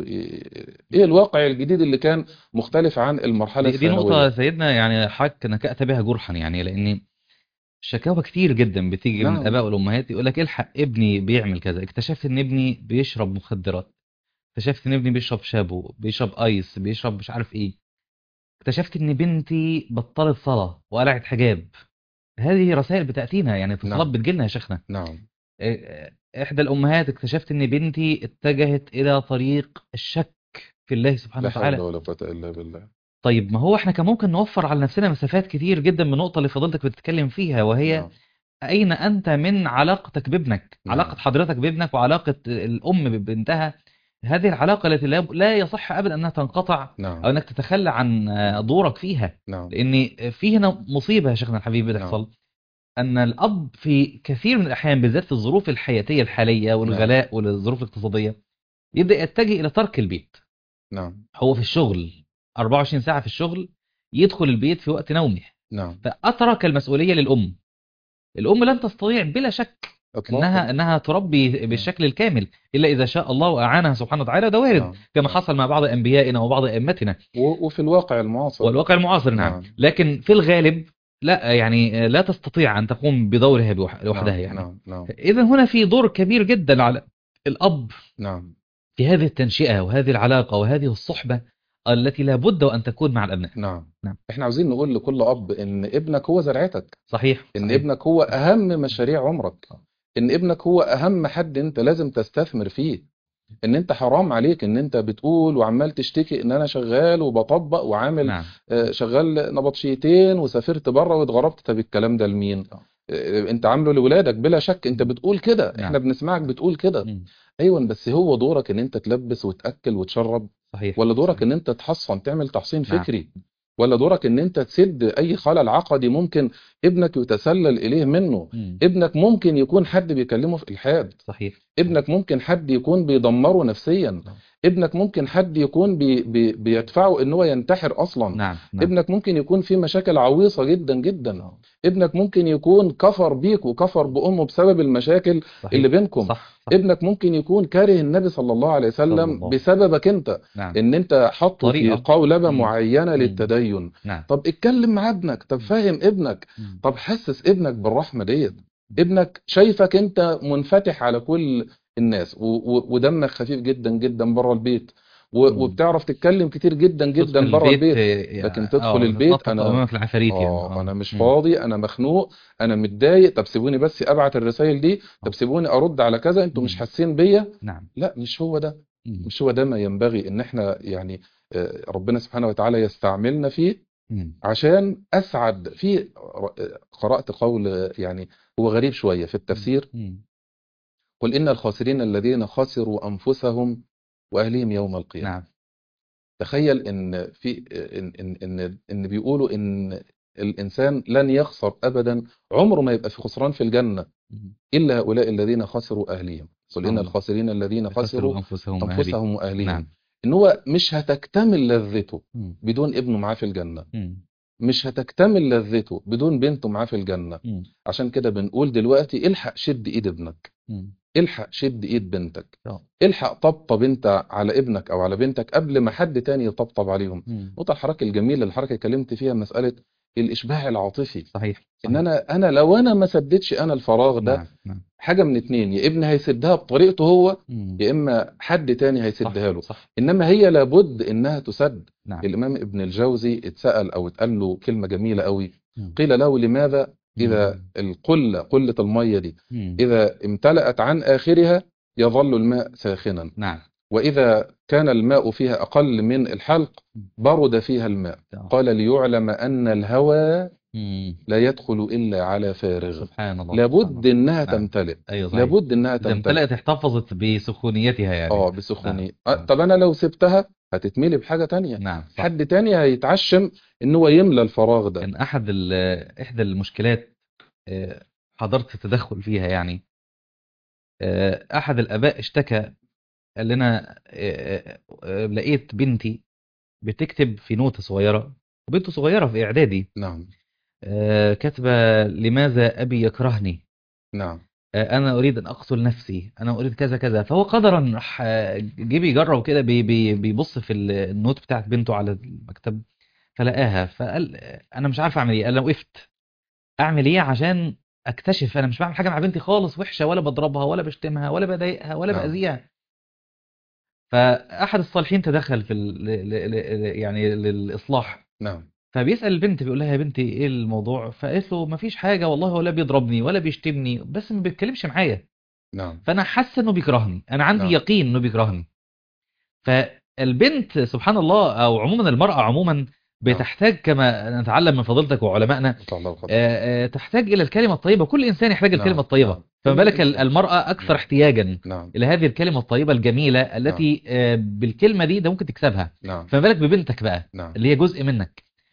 ايه الواقع الجديد اللي كان مختلف عن المرحلة دي, دي نقطة الثانوية سيدنا يعني حضرتك نكأت بها جرحا يعني لأن شكاوى كتير جدا بتيجي من نعم. الآباء والأمهات يقول لك الحق ابني بيعمل كذا اكتشفت إن ابني بيشرب مخدرات اكتشفت إن ابني بيشرب شابو بيشرب أيس بيشرب مش عارف إيه اكتشفت إن بنتي بطلت صلاة وقلعت حجاب هذه رسائل بتأتينا يعني اتصالات نعم. بتجيلنا يا شيخنا نعم إيه- إحدى الأمهات اكتشفت إن بنتي اتجهت إلى طريق الشك في الله سبحانه لا حول وتعالى ولا قوة الا بالله طيب ما هو احنا كان ممكن نوفر على نفسنا مسافات كتير جدا من النقطة اللي فضلتك بتتكلم فيها وهي نعم. أين أنت من علاقتك بابنك نعم. علاقة حضرتك بابنك وعلاقة الأم ببنتها هذه العلاقة التي لا لا يصح أبدا أنها تنقطع أو نعم أنك تتخلى عن دورك فيها نعم لأن في هنا مصيبة يا شيخنا الحبيب نعم. بتحصل أن الأب في كثير من الأحيان بالذات في الظروف الحياتية الحالية والغلاء والظروف الاقتصادية يبدأ يتجه إلى ترك البيت نعم هو في الشغل 24 ساعة في الشغل يدخل البيت في وقت نومه نعم فأترك المسؤولية للأم الأم لن تستطيع بلا شك اطلاقا انها انها تربي بالشكل الكامل الا اذا شاء الله واعانها سبحانه وتعالى ده وارد نعم. كما حصل مع بعض انبيائنا وبعض ائمتنا و- وفي الواقع المعاصر والواقع المعاصر نعم نعم. لكن في الغالب لا يعني لا تستطيع ان تقوم بدورها بوح- لوحدها نعم يعني نعم نعم اذا هنا في دور كبير جدا على الاب نعم في هذه التنشئه وهذه العلاقه وهذه الصحبه التي لا بد وان تكون مع الابناء نعم نعم. احنا عاوزين نقول لكل اب ان ابنك هو زرعتك صحيح ان صحيح. ابنك هو اهم مشاريع عمرك ان ابنك هو اهم حد انت لازم تستثمر فيه ان انت حرام عليك ان انت بتقول وعمال تشتكي ان انا شغال وبطبق وعامل نعم آه، شغال نبطشيتين وسافرت بره واتغربت طب الكلام ده لمين آه. آه، انت عامله لاولادك بلا شك انت بتقول كده نعم. احنا بنسمعك بتقول كده مم. ايوه بس هو دورك ان انت تلبس وتاكل وتشرب صحيح ولا دورك صحيح. ان انت تحصن تعمل تحصين نعم. فكري ولا دورك ان انت تسد اي خلل عقدي ممكن ابنك يتسلل اليه منه مم. ابنك ممكن يكون حد بيكلمه في الحاد صحيح ابنك ممكن حد يكون بيدمره نفسيا ابنك ممكن حد يكون بي بي بيدفعه ان هو ينتحر اصلا نعم نعم ابنك ممكن يكون في مشاكل عويصة جدا جدا آه. ابنك ممكن يكون كفر بيك وكفر بأمه بسبب المشاكل صحيح. اللي بينكم صح صح ابنك ممكن يكون كاره النبي صلى الله عليه صلى وسلم الله. بسببك انت نعم ان انت حطه في طريقة. قولبة مم. معينة مم. للتدين نعم طب اتكلم مع ابنك طب فاهم ابنك مم. طب حسس ابنك بالرحمة ديت ابنك شايفك انت منفتح على كل الناس و- و- ودمك خفيف جدا جدا بره البيت و- مم. وبتعرف تتكلم كتير جدا جدا تدخل بره البيت آه، لكن تدخل آه، البيت تتنطط أنا- امامك العفاريت يعني اه آه. انا مش مم. فاضي انا مخنوق انا متضايق طب سيبوني بس ابعت الرسائل دي آه. طب سيبوني ارد على كذا انتوا مش مم. حاسين بيا نعم لا مش هو ده مم. مش هو ده ما ينبغي ان احنا يعني آه، ربنا سبحانه وتعالى يستعملنا فيه مم. عشان اسعد في ر- قرأت قول آه، يعني هو غريب شوية في التفسير مم. قل ان الخاسرين الذين خسروا انفسهم واهليهم يوم القيامة نعم تخيل ان في ان ان ان, إن بيقولوا ان الانسان لن يخسر ابدا عمره ما يبقى في خسران في الجنة مم. الا هؤلاء الذين خسروا اهليهم قل سبحان ان الله. الخاسرين الذين خسروا خسروا انفسهم وأهليهم. انفسهم واهليهم نعم ان هو مش هتكتمل لذته مم. بدون ابنه معاه في الجنة مم. مش هتكتمل لذته بدون بنته معاه في الجنة مم. عشان كده بنقول دلوقتي الحق شد ايد ابنك مم. الحق شد ايد بنتك آه. الحق طبطب انت على ابنك او على بنتك قبل ما حد تاني يطبطب عليهم مم. نقطة الحركة الجميلة الحركة اتكلمت فيها مسألة الإشباع العاطفي صحيح إن صحيح. أنا أنا لو أنا ما سددتش أنا الفراغ ده نعم نعم حاجة من اتنين يا ابني هيسدها بطريقته هو مم. يا إما حد تاني صح هيسدها له صح إنما هي لابد إنها تسد نعم الإمام ابن الجوزي اتسأل أو اتقال له كلمة جميلة قوي مم. قيل له لماذا إذا مم. القلة قلة المية دي مم. إذا امتلأت عن آخرها يظل الماء ساخنا نعم وإذا كان الماء فيها أقل من الحلق برد فيها الماء آه. قال ليعلم أن الهوى مم. لا يدخل إلا على فارغ سبحان الله سبحان لابد الله. إنها نعم. تمتلئ ايوه صحيح لابد إنها اذا تمتلئ امتلأت احتفظت بسخونيتها يعني اه بسخونية نعم. آه، طب أنا لو سبتها هتتملي بحاجة تانية نعم صح. حد تاني هيتعشم إن هو يملى الفراغ ده كان احد ال- احدى المشكلات آه، حضرت التدخل فيها يعني آه، احد الاباء اشتكى قال لنا آه، آه، لقيت بنتي بتكتب في نوتة صغيرة وبنته صغيرة في اعدادي نعم آه، كاتبة لماذا ابي يكرهني نعم آه، انا اريد ان اقتل نفسي انا اريد كذا كذا فهو قدرا راح آه، جه بيجرب كده بي- بي- بيبص في ال- النوت بتاعت بنته على المكتب فلقاها فقال آه، انا مش عارف اعمل ايه قال انا وقفت اعمل ايه عشان اكتشف انا مش بعمل حاجه مع بنتي خالص وحشه ولا بضربها ولا بشتمها ولا بضايقها ولا نعم. باذيها فاحد الصالحين تدخل في ال... ل... ل... ل... يعني للاصلاح نعم فبيسال البنت بيقول لها يا بنتي ايه الموضوع فقالت له مفيش حاجه والله ولا بيضربني ولا بيشتمني بس ما بيتكلمش معايا نعم فانا حاسه انه بيكرهني انا عندي نعم. يقين انه بيكرهني فالبنت سبحان الله او عموما المراه عموما بتحتاج كما نتعلم من فضيلتك وعلمائنا قطع الله وخطأ. آه، آه، تحتاج الى الكلمه الطيبه كل انسان يحتاج نعم، الكلمه الطيبه نعم. فما بالك كل ال- إنسان. المراه اكثر نعم. احتياجا نعم الى هذه الكلمه الطيبه الجميله التي آه، بالكلمه دي ده ممكن تكسبها نعم فما بالك ببنتك بقى نعم اللي هي جزء منك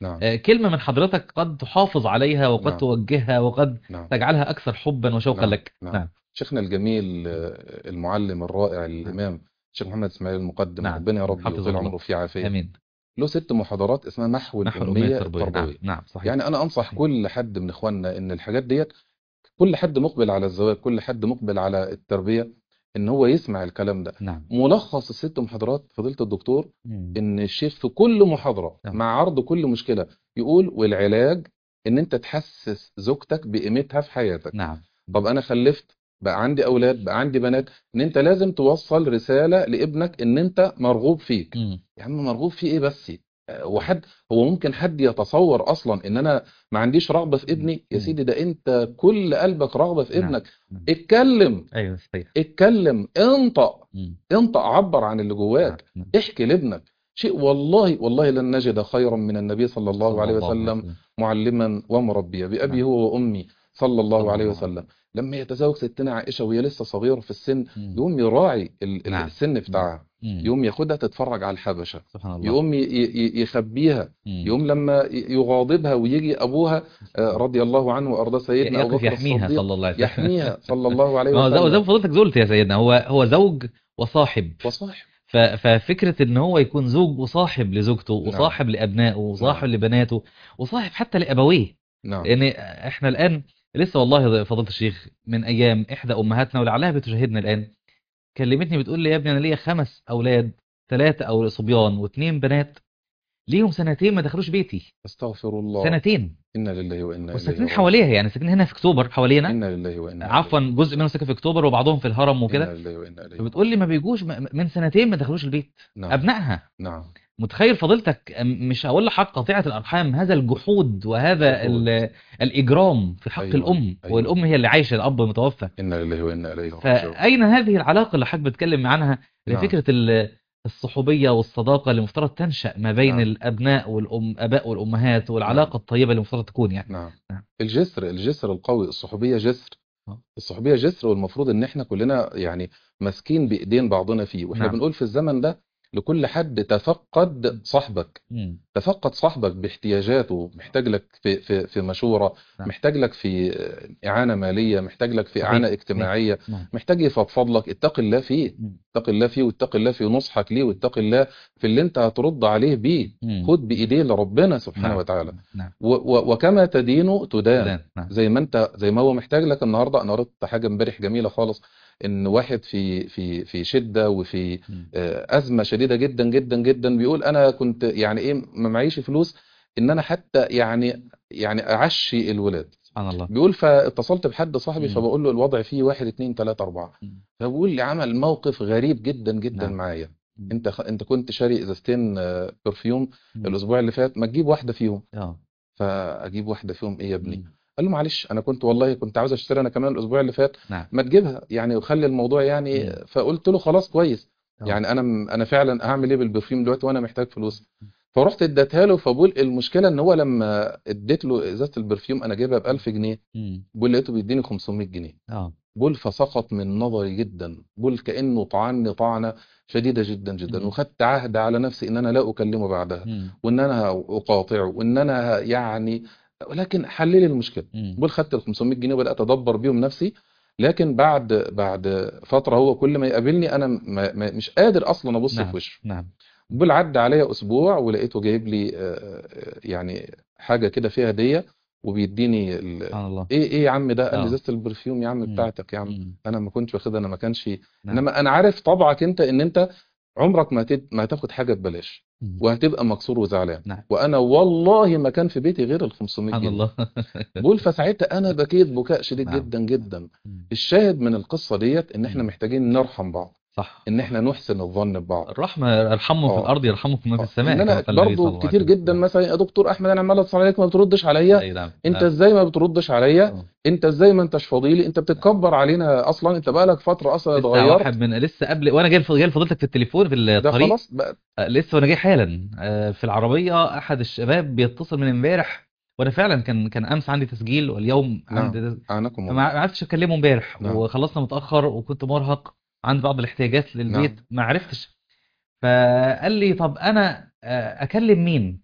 نعم آه، كلمة من حضرتك قد تحافظ عليها وقد نعم. توجهها وقد نعم تجعلها أكثر حبا وشوقا نعم. لك نعم. نعم شيخنا الجميل آه، المعلم الرائع الإمام الشيخ محمد إسماعيل المقدم نعم. ربنا يا رب حفظه يطول الله. عمره في عافية آمين له ست محاضرات اسمها محو نحو الأمية الأمية التربوية نعم التربوية نعم صحيح يعني أنا أنصح كل حد من إخواننا إن الحاجات ديت كل حد مقبل على الزواج كل حد مقبل على التربية إن هو يسمع الكلام ده نعم ملخص الست محاضرات فضيلة الدكتور مم. ان الشيخ في كل محاضرة نعم. مع عرض كل مشكلة يقول والعلاج ان انت تحسس زوجتك بقيمتها في حياتك نعم طب انا خلفت بقى عندي اولاد بقى عندي بنات ان انت لازم توصل رسالة لابنك ان انت مرغوب فيك مم. يا عم مرغوب فيه ايه بس آه، وحد هو ممكن حد يتصور اصلا ان انا ما عنديش رغبة في ابني يا مم. سيدي ده انت كل قلبك رغبة في نعم. ابنك نعم. اتكلم أيوه صحيح اتكلم انطق مم. انطق عبر عن اللي جواك نعم. احكي لابنك شيء والله والله لن نجد خيرا من النبي صلى الله عليه وسلم معلما ومربيا بأبي نعم. هو وأمي صلى الله صلى عليه الله وسلم لما يتزوج ستنا عائشة وهي لسه صغيرة في السن مم. يقوم يراعي ال- ال- نعم. السن بتاعها مم. يقوم ياخدها تتفرج على الحبشة سبحان الله يقوم ي- ي- يخبيها مم. يقوم لما ي- يغاضبها ويجي أبوها آه، رضي الله عنه وأرضاه سيدنا أبو يقف بكر يحميها الصديق صلى الله عليه وسلم يحميها صلى الله عليه ما هو زي زي ما وسلم فضلتك قلت يا سيدنا هو هو زوج وصاحب وصاحب ف- ففكرة ان هو يكون زوج وصاحب لزوجته نعم. وصاحب لابنائه وصاحب نعم. لبناته وصاحب حتى لابويه نعم لان احنا الان لسه والله فضيلة الشيخ من ايام احدى امهاتنا ولعلها بتشاهدنا الان كلمتني بتقول لي يا ابني انا ليا خمس اولاد ثلاثة او صبيان واثنين بنات ليهم سنتين ما دخلوش بيتي استغفر الله سنتين إنا لله وإنا إليه وساكنين راجعون. حواليها يعني ساكنين هنا في اكتوبر حوالينا إنا لله وإنا إليه عفوا جزء منهم ساكن في اكتوبر وبعضهم في الهرم وكده إنا لله وإنا إليه فبتقول لي ما بيجوش م- من سنتين ما دخلوش البيت نعم ابنائها نعم متخيل فضيلتك أم- مش هقول لحق قطيعة الأرحام هذا الجحود وهذا جحود. ال- الإجرام في حق أيوة، الأم أيوة. والأم هي اللي عايشة الأب متوفى إنا لله وإنا إليه راجعون فأين هذه العلاقة اللي حضرتك بتكلم عنها اللي نعم. فكرة ال- الصحوبية والصداقة اللي مفترض تنشأ ما بين نعم. الأبناء والأم أباء والأمهات والعلاقة الطيبة اللي مفترض تكون يعني نعم نعم. الجسر الجسر القوي الصحوبية جسر آه. الصحوبية جسر والمفروض ان احنا كلنا يعني ماسكين بايدين بعضنا فيه واحنا نعم. بنقول في الزمن ده لكل حد تفقد صاحبك مم. تفقد صاحبك باحتياجاته محتاج لك في في في مشورة نعم. محتاج لك في إعانة مالية محتاج لك في صحيح. إعانة صحيح. اجتماعية نعم. محتاج يفضفض لك اتق الله فيه مم. اتق الله فيه واتق الله في نصحك ليه واتق الله في اللي انت هترد عليه بيه مم. خد بإيديه لربنا سبحانه نعم. وتعالى نعم و و وكما تدين تدان تمام. نعم زي ما انت زي ما هو محتاج لك النهارده انا قريت حاجه امبارح جميله خالص ان واحد في في في شده وفي مم. آه، ازمه شديده جدا جدا جدا بيقول انا كنت يعني ايه ما معيش فلوس ان انا حتى يعني يعني اعشي الولاد سبحان الله بيقول فاتصلت بحد صاحبي مم. فبقول له الوضع فيه واحد اتنين تلاته اربعه مم. فبقول لي عمل موقف غريب جدا جدا نعم. معايا مم. انت خ... انت كنت شاري ازازتين آه، برفيوم مم. الاسبوع اللي فات ما تجيب واحده فيهم اه فاجيب واحده فيهم ايه يا ابني مم. قال له معلش انا كنت والله كنت عاوز اشتري انا كمان الاسبوع اللي فات نعم ما تجيبها يعني وخلي الموضوع يعني مم. فقلت له خلاص كويس آه. يعني انا انا فعلا هعمل ايه بالبرفيوم دلوقتي وانا محتاج فلوس فرحت اديتها له فبقول المشكله ان هو لما اديت له ازازه البرفيوم انا جايبها ب 1000 جنيه مم. بقول لقيته بيديني 500 جنيه اه بقول فسقط من نظري جدا بقول كانه طعني طعنه شديده جدا جدا مم. وخدت عهد على نفسي ان انا لا اكلمه بعدها مم. وان انا اقاطعه وان انا يعني ولكن حل لي المشكله مم. بقول خدت ال 500 جنيه وبدات ادبر بيهم نفسي لكن بعد بعد فتره هو كل ما يقابلني انا ما ما مش قادر اصلا ابص نعم. في وشه نعم بقول عدى عليا اسبوع ولقيته جايب لي آه، آه، يعني حاجه كده فيها هديه وبيديني ال... سبحان الله ايه ايه يا عم ده قال لي آه. ازازه البرفيوم يا عم مم. بتاعتك يا عم مم. انا ما كنتش واخدها انا ما كانش نعم. انما انا عارف طبعك انت ان انت عمرك ما هتد... ما هتاخد حاجه ببلاش مم. وهتبقى مكسور وزعلان نعم وانا والله ما كان في بيتي غير ال 500 سبحان جنيه الله بقول فساعتها انا بكيت بكاء شديد نعم. جدا جدا مم. الشاهد من القصه ديت ان احنا مم. محتاجين نرحم بعض صح ان صح. احنا نحسن الظن ببعض الرحمة ارحموا في آه. الأرض يرحمكم من في آه. السماء ان كما انا قال النبي صلى برضو الله عليه كتير وسلم. جدا نعم. مثلا يا دكتور احمد انا عمال اتصل عليك ما بتردش عليا أي نعم انت نعم. ازاي ما بتردش عليا آه. انت ازاي ما انتش فاضيلي انت بتتكبر علينا اصلا انت بقالك فتره اصلا لسه اتغيرت واحد من لسه قبل وانا جاي جاي لفضيلتك في التليفون في ده الطريق خلاص بقى آه، لسه وانا جاي حالا آه، في العربية احد الشباب بيتصل من امبارح وانا فعلا كان كان امس عندي تسجيل واليوم نعم. عندي اعناكم ما الله ما عرفتش اكلمه امبارح نعم. وخلصنا متاخر وكنت مرهق عندي بعض الاحتياجات للبيت نعم. ما عرفتش فقال لي طب انا آه، اكلم مين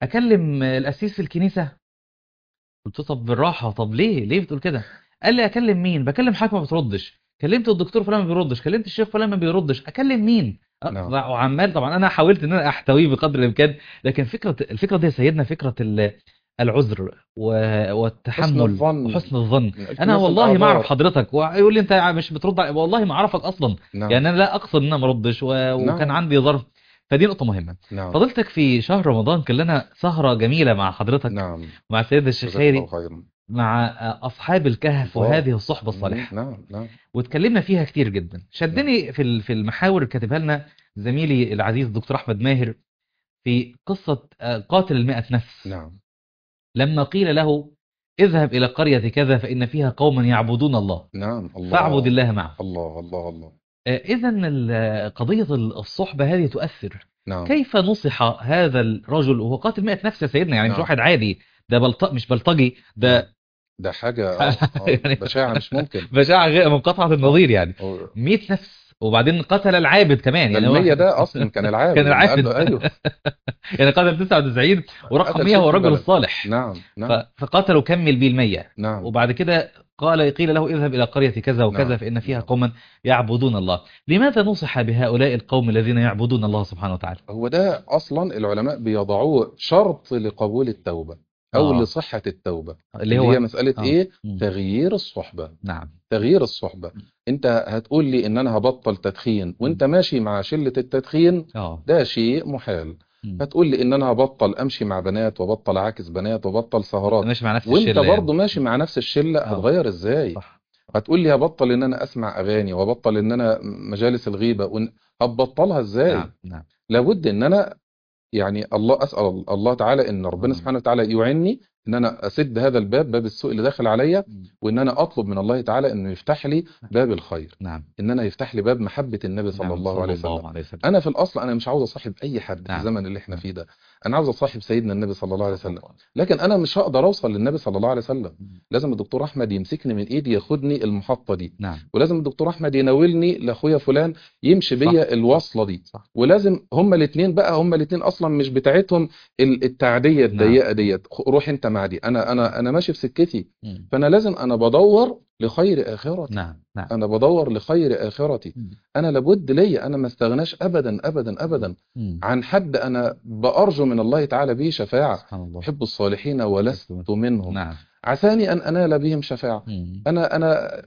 اكلم القسيس في الكنيسه قلت له طب بالراحه طب ليه ليه بتقول كده قال لي اكلم مين بكلم حضرتك ما بتردش كلمت الدكتور فلان ما بيردش كلمت الشيخ فلان ما بيردش اكلم مين أه، نعم. وعمال طبعا انا حاولت ان انا احتويه بقدر الامكان لكن فكره الفكره دي يا سيدنا فكره ال- العذر و- والتحمل الظن. وحسن الظن التماس انا والله ما الأعذار. اعرف حضرتك ويقول لي انت مش بترد علي- والله ما اعرفك اصلا نعم يعني انا لا اقصد ان انا ما اردش و... وكان نعم. عندي ظرف فدي نقطه مهمه نعم فضلتك في شهر رمضان كان لنا سهره جميله مع حضرتك نعم مع سيد الشيخ جزاك الله خيري خيرا مع اصحاب الكهف الله. وهذه الصحبه الصالحه نعم نعم واتكلمنا فيها كتير جدا شدني في ال- في المحاور اللي كاتبها لنا زميلي العزيز الدكتور احمد ماهر في قصه آه، قاتل المئة نفس نعم لما قيل له اذهب الى قريه كذا فان فيها قوما يعبدون الله نعم الله فاعبد الله معه الله الله الله اذا قضيه الصحبه هذه تؤثر نعم كيف نصح هذا الرجل وهو قاتل مئة نفس يا سيدنا يعني مش نعم. واحد عادي ده بلط... مش بلطجي ده ده حاجة آه، آه، يعني- بشاعة مش ممكن بشاعة غير منقطعة النظير يعني هو- 100 نفس وبعدين قتل العابد كمان ده يعني هو- المية ده أصلا كان العابد كان العابد. قال له أيوه يعني قتل 99 ورقم قتل 100 هو ست الرجل بلد. الصالح نعم نعم ف... فقتل وكمل بيه المية نعم وبعد كده قال قيل له اذهب إلى قرية كذا وكذا نعم. فإن فيها نعم. قوما يعبدون الله لماذا نصح بهؤلاء القوم الذين يعبدون الله سبحانه وتعالى هو ده أصلا العلماء بيضعوه شرط لقبول التوبة أو آه. لصحة التوبة اللي هو هي مسألة آه. إيه مم. تغيير الصحبة نعم تغيير الصحبة انت هتقول لي ان انا هبطل تدخين وانت ماشي مع شلة التدخين اه ده شيء محال مم. هتقول لي ان انا هبطل امشي مع بنات وبطل عاكس بنات وبطل سهرات ماشي مع نفس وانت الشلة برضه ماشي مع نفس الشلة آه. هتغير ازاي يعني. صح هتقول لي هبطل ان انا اسمع اغاني وبطل ان انا مجالس الغيبة ون... هتبطلها ازاي نعم نعم لابد ان انا يعني الله اسال الله تعالى ان ربنا مم. سبحانه وتعالى يعيني ان انا اسد هذا الباب باب السوء اللي داخل عليا مم. وان انا اطلب من الله تعالى انه يفتح لي باب الخير نعم ان انا يفتح لي باب محبة النبي صلى نعم. الله عليه وسلم الله عليه وسلم انا في الاصل انا مش عاوز اصاحب اي حد في نعم. الزمن اللي احنا نعم. فيه ده انا عاوز اصاحب سيدنا النبي صلى الله عليه وسلم لكن انا مش هقدر اوصل للنبي صلى الله عليه وسلم مم. لازم الدكتور احمد يمسكني من ايدي ياخدني المحطة دي نعم ولازم الدكتور احمد يناولني لاخويا فلان يمشي بيا الوصلة دي صح ولازم هما الاثنين بقى هما الاثنين اصلا مش بتاعتهم ال- التعدية الضيقة ديت خ- روح انت مع دي انا انا انا ماشي في سكتي مم. فانا لازم انا بدور لخير اخرتي نعم نعم انا بدور لخير اخرتي مم. انا لابد ليا انا ما استغناش ابدا ابدا ابدا مم. عن حد انا بارجو من الله تعالى به شفاعه سبحان الله احب الصالحين ولست منهم نعم عساني ان انال بهم شفاعه مم. انا انا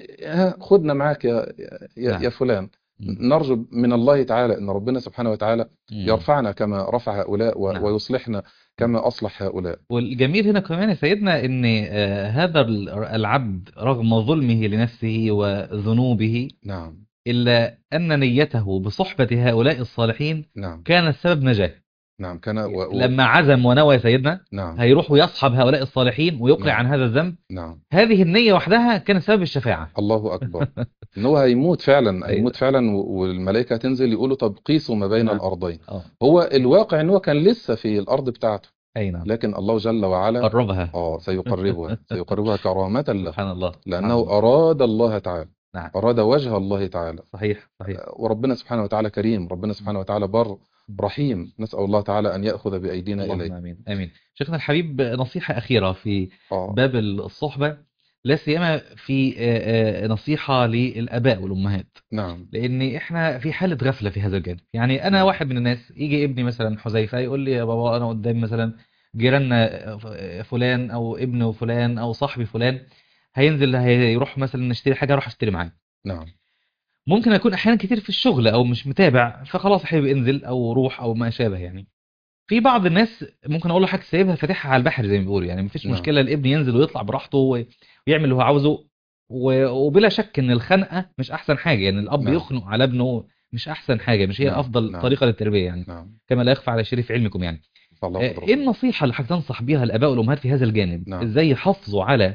ها خدنا معاك يا يا, نعم. يا فلان مم. نرجو من الله تعالى ان ربنا سبحانه وتعالى مم. يرفعنا كما رفع هؤلاء و- نعم. ويصلحنا كما اصلح هؤلاء والجميل هنا كمان يا سيدنا ان آه، هذا ال- العبد رغم ظلمه لنفسه وذنوبه نعم الا ان نيته بصحبة هؤلاء الصالحين نعم كانت سبب نجاة نعم كان و... و... لما عزم ونوى يا سيدنا نعم هيروح ويصحب هؤلاء الصالحين ويقلع نعم. عن هذا الذنب نعم هذه النية وحدها كانت سبب الشفاعة الله اكبر ان هو هيموت فعلا أيوة. هيموت فعلا و- والملائكه تنزل يقولوا طب قيسوا ما بين نعم. الارضين اه هو الواقع ان هو كان لسه في الارض بتاعته اي نعم لكن الله جل وعلا قربها اه سيقربها سيقربها كرامه له سبحان الله لانه سبحان الله. اراد الله تعالى نعم اراد وجه الله تعالى صحيح صحيح وربنا سبحانه وتعالى كريم ربنا سبحانه وتعالى بر رحيم نسال الله تعالى ان ياخذ بايدينا اللهم اليه امين امين شيخنا الحبيب نصيحة أخيرة في اه باب الصحبة لا سيما في آه، آه، نصيحة للآباء والأمهات نعم لأن إحنا في حالة غفلة في هذا الجانب يعني أنا نعم. واحد من الناس يجي ابني مثلا حذيفة يقول لي يا بابا أنا قدام مثلا جيراننا ف- فلان أو ابن فلان أو صاحبي فلان هينزل هيروح مثلا نشتري حاجة أروح أشتري معاه نعم ممكن أكون أحيانا كتير في الشغل أو مش متابع فخلاص يا حبيبي انزل أو روح أو ما شابه يعني في بعض الناس ممكن اقول له حاجه سايبها فاتحها على البحر زي ما بيقولوا يعني مفيش نعم. مشكله الابن ينزل ويطلع براحته و- ويعمل اللي هو عاوزه و- وبلا شك ان الخنقه مش احسن حاجه يعني الاب نعم. يخنق على ابنه مش احسن حاجه مش هي نعم. افضل نعم. طريقه للتربيه يعني نعم كما لا يخفى على شريف علمكم يعني فالله آه، قدر ايه النصيحه اللي حضرتك تنصح بيها الاباء والامهات في هذا الجانب نعم. ازاي يحافظوا على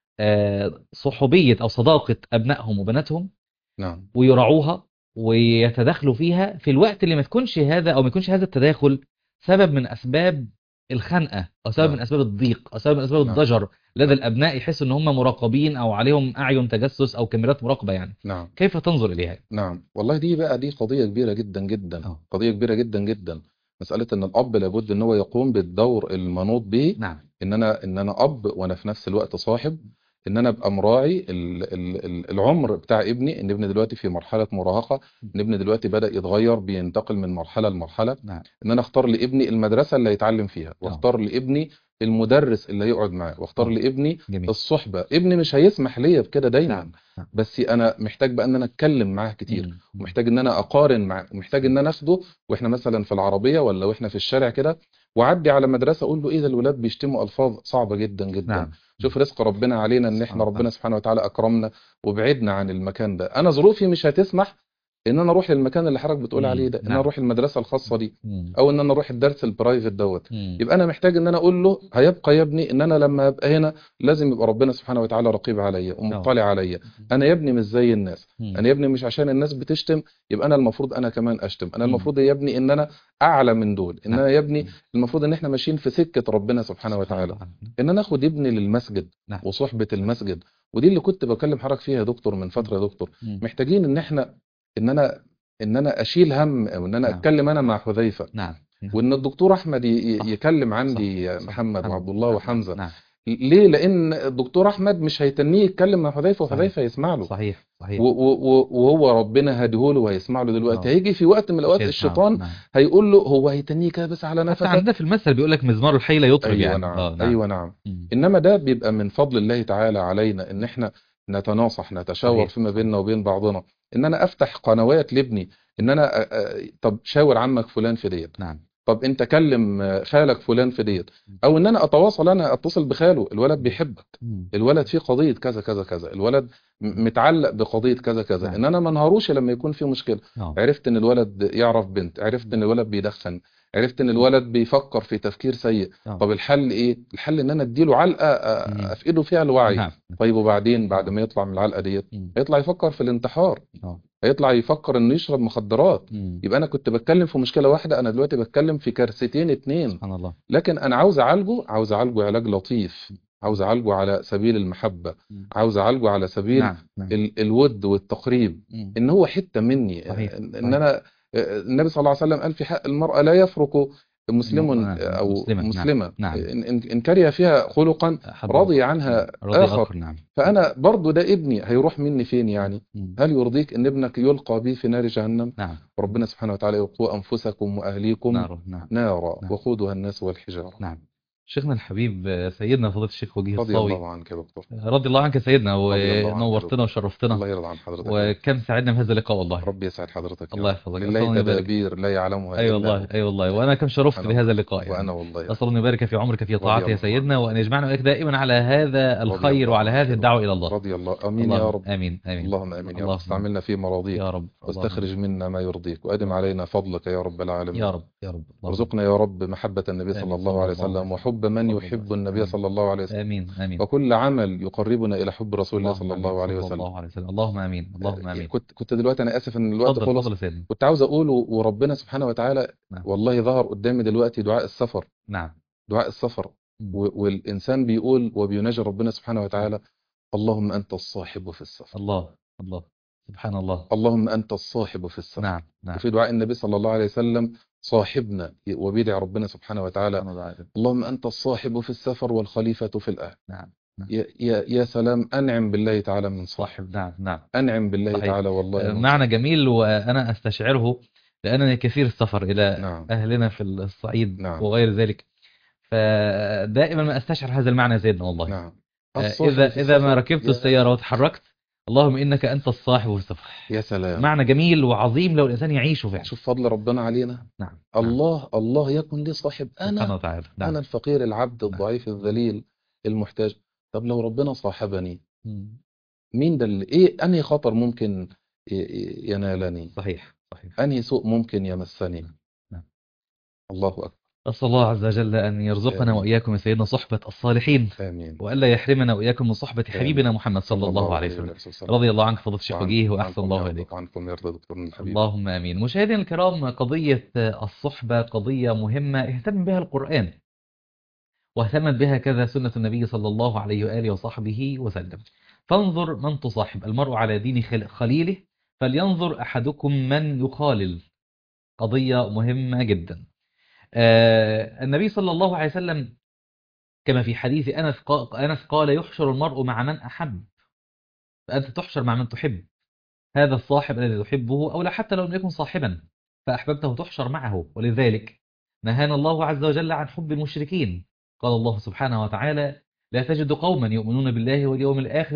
آه، صحوبيه او صداقه ابنائهم وبناتهم نعم ويراعوها ويتداخلوا فيها في الوقت اللي ما تكونش هذا او ما يكونش هذا التداخل سبب من اسباب الخنقه او سبب نعم. من اسباب الضيق او سبب من اسباب نعم. الضجر لدى الابناء يحسوا ان هم مراقبين او عليهم اعين تجسس او كاميرات مراقبه يعني نعم كيف تنظر اليها نعم والله دي بقى دي قضية كبيرة جدا جدا آه. قضية كبيرة جدا جدا مسألة ان الاب لابد ان هو يقوم بالدور المنوط به نعم ان انا ان انا اب وانا في نفس الوقت صاحب ان انا ابقى مراعي ال- ال- ال- العمر بتاع ابني ان ابني دلوقتي في مرحلة مراهقة ان ابني دلوقتي بدأ يتغير بينتقل من مرحلة لمرحلة نعم ان انا اختار لابني المدرسة اللي هيتعلم فيها واختار لابني المدرس اللي هيقعد معاه واختار آه. لابني جميل الصحبة ابني مش هيسمح ليا بكده دايما نعم نعم. بس انا محتاج بقى ان انا اتكلم معاه كتير مم. ومحتاج ان انا اقارن معاه ومحتاج ان انا اخده واحنا مثلا في العربية ولا واحنا في الشارع كده واعدي على مدرسة اقول له ايه ده الولاد بيشتموا الفاظ صعبة جدا جدا نعم شوف رزق ربنا علينا ان سبحان احنا الله. ربنا سبحانه وتعالى اكرمنا وبعدنا عن المكان ده انا ظروفي مش هتسمح ان انا اروح للمكان اللي حضرتك بتقول مم. عليه ده ان انا نعم. اروح المدرسة الخاصة دي مم. او ان انا اروح الدرس البرايفت دوت مم. يبقى انا محتاج ان انا اقول له هيبقى يا ابني ان انا لما ابقى هنا لازم يبقى ربنا سبحانه وتعالى رقيب عليا ومطلع عليا انا يا ابني مش زي الناس مم. انا يا ابني مش عشان الناس بتشتم يبقى انا المفروض انا كمان اشتم انا مم. المفروض يا ابني ان انا اعلى من دول ان نعم. انا يا ابني المفروض ان احنا ماشيين في سكة ربنا سبحانه وتعالى سبحان الله. ان انا اخد ابني للمسجد نعم. وصحبة المسجد ودي اللي كنت بكلم حضرتك فيها يا دكتور من فترة يا دكتور مم. محتاجين ان احنا ان انا ان انا اشيل هم او ان انا نعم. اتكلم انا مع حذيفة نعم نعم. وان الدكتور احمد ي- صح. ي- يكلم عندي صح. يا صح. محمد نعم. وعبد الله نعم. وحمزة نعم ليه لان الدكتور احمد مش هيتنيه يتكلم مع حذيفة صحيح. وحذيفة يسمع له صحيح صحيح و- و- و- وهو ربنا هديهوله وهيسمع له دلوقتي آه. هيجي في وقت من الاوقات شيء- الشيطان نعم. نعم. هيقول له هو هيتنيه كده بس على حتى نفسك عندنا في المثل بيقول لك مزمار الحي لا يطرب ايوه يعني نعم آه، نعم ايوه نعم مم. انما ده بيبقى من فضل الله تعالى علينا ان احنا نتناصح نتشاور صحيح. فيما بيننا وبين بعضنا ان انا افتح قنوات لابني ان انا أ- أ- طب شاور عمك فلان في ديت نعم طب انت كلم آه، خالك فلان في ديت او ان انا اتواصل انا اتصل بخاله الولد بيحبك مم. الولد فيه قضية كذا كذا كذا الولد م- متعلق بقضية كذا كذا نعم. ان انا ما انهاروش لما يكون في مشكلة آه. عرفت ان الولد يعرف بنت عرفت ان الولد بيدخن عرفت ان الولد بيفكر في تفكير سيء آه. طب الحل ايه الحل ان انا اديله علقة أ- مم. افقده فيها الوعي نعم طيب وبعدين بعد ما يطلع من العلقة ديت مم. هيطلع يفكر في الانتحار آه. هيطلع يفكر انه يشرب مخدرات مم. يبقى انا كنت بتكلم في مشكلة واحدة انا دلوقتي بتكلم في كارثتين اتنين سبحان الله لكن انا عاوز اعالجه عاوز اعالجه علاج لطيف عاوز اعالجه على سبيل المحبة مم. عاوز اعالجه على سبيل نعم نعم ال الود والتقريب مم. ان هو حتة مني صحيح، ان صحيح. إن انا النبي صلى الله عليه وسلم قال في حق المرأة لا يفرق مسلم نعم، او مسلمة، نعم، مسلمة نعم. ان إن- إن كره فيها خلقا أحب رضي عنها رضي آخر آخر نعم فانا برضو ده ابني هيروح مني فين يعني مم. هل يرضيك ان ابنك يلقى به في نار جهنم نعم ربنا سبحانه وتعالى يقول انفسكم واهليكم نار نعم نارا نعم. وقودها الناس والحجارة نعم شيخنا الحبيب آه، سيدنا فضيلة الشيخ وجيه رضي الصاوي الله عنك يا دكتور رضي الله عنك يا سيدنا رضي الله عنك يا ونورتنا دكتور. وشرفتنا الله يرضى عن حضرتك وكم سعدنا بهذا اللقاء والله ربي يسعد حضرتك يا الله رب. يحفظك لله أسأل الله يبارك. تدابير لا يعلمها اي إلا والله هو. اي والله وانا كم شرفت أنا بهذا اللقاء يعني. وأنا والله أسأل الله يبارك في عمرك في طاعته يا الله سيدنا وأن يجمعنا وإياك دائما على هذا رضي الخير الله وعلى عنك هذه يا الدعوة إلى الله رضي الله امين اللهم يا رب آمين آمين اللهم امين يا رب اللهم استعملنا في مراضيك يا رب واستخرج منا ما يرضيك وادم علينا فضلك يا رب العالمين يا رب يا رب اللهم وارزقنا يا رب محبة النبي آمين. صلى الله عليه صلى الله وسلم عليه وحب من صلى الله يحب عليه النبي وسلم. صلى الله عليه وسلم آمين آمين وكل عمل يقربنا الى حب رسول الله صلى اللهم الله عليه آمين. صلى وسلم الله عليه وسلم اللهم آمين اللهم آمين كنت كنت دلوقتي انا اسف ان الوقت تفضل خلص تفضل يا سيدنا كنت عاوز اقوله وربنا سبحانه وتعالى نعم. والله ظهر قدامي دلوقتي دعاء السفر نعم دعاء السفر مم. و- والإنسان بيقول وبيناجي ربنا سبحانه وتعالى اللهم أنت الصاحب في السفر الله الله سبحان الله اللهم أنت الصاحب في السفر نعم نعم وفي دعاء النبي صلى الله عليه وسلم صاحبنا وبيدعي ربنا سبحانه وتعالى سبحان الله العظيم. اللهم أنت الصاحب في السفر والخليفة في الأهل نعم يا, يا, يا سلام أنعم بالله تعالى من صاحب صاحب نعم نعم أنعم بالله صحيح. تعالى والله من معنى جميل وأنا أستشعره لأنني كثير السفر إلى نعم أهلنا في الصعيد نعم. وغير ذلك فدائما ما أستشعر هذا المعنى يا سيدنا والله نعم آه، الصاحب إذا في إذا ما السفر. ركبت يا- السيارة وتحركت اللهم إنك أنت الصاحب في السفر يا سلام معنى جميل وعظيم لو الإنسان يعيشه فعلا شوف فضل ربنا علينا نعم الله الله يكن لي صاحب سبحانه أنا وتعالى نعم أنا الفقير العبد نعم. الضعيف الذليل المحتاج طب لو ربنا صاحبني مم. مين ده اللي ايه انهي خطر ممكن ي- ي- ينالني صحيح صحيح انهي سوء ممكن يمسني نعم. الله اكبر أسأل الله عز وجل أن يرزقنا آمين. وإياكم يا سيدنا صحبة الصالحين امين وألا يحرمنا وإياكم من صحبة آمين. حبيبنا محمد صلى الله عليه وسلم وسلم رضي الله عنك فضيلة الشيخ وعن- وجيه وأحسن وعنكم الله يرضى- إليك وعنكم يرضى دكتورنا الحبيب اللهم امين مشاهدينا الكرام قضيه الصحبه قضيه مهمه اهتم بها القران واهتمت بها كذا سنه النبي صلى الله عليه واله وصحبه وسلم فانظر من تصاحب المرء على دين خل- خليله فلينظر احدكم من يخالل قضيه مهمه جدا آه النبي صلى الله عليه وسلم كما في حديث أنس قا- أنس قال يحشر المرء مع من أحب فأنت تحشر مع من تحب هذا الصاحب الذي تحبه أو لا حتى لو لم يكن صاحبا فأحببته تحشر معه ولذلك نهانا الله عز وجل عن حب المشركين قال الله سبحانه وتعالى لا تجد قوما يؤمنون بالله واليوم الآخر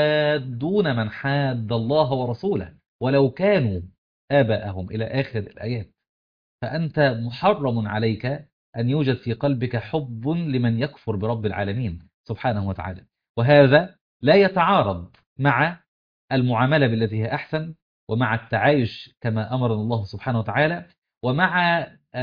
يوادون من حاد الله ورسوله ولو كانوا آباءهم إلى آخر الآيات فأنت محرم عليك أن يوجد في قلبك حب لمن يكفر برب العالمين سبحانه وتعالى وهذا لا يتعارض مع المعاملة بالتي هي أحسن ومع التعايش كما أمرنا الله سبحانه وتعالى ومع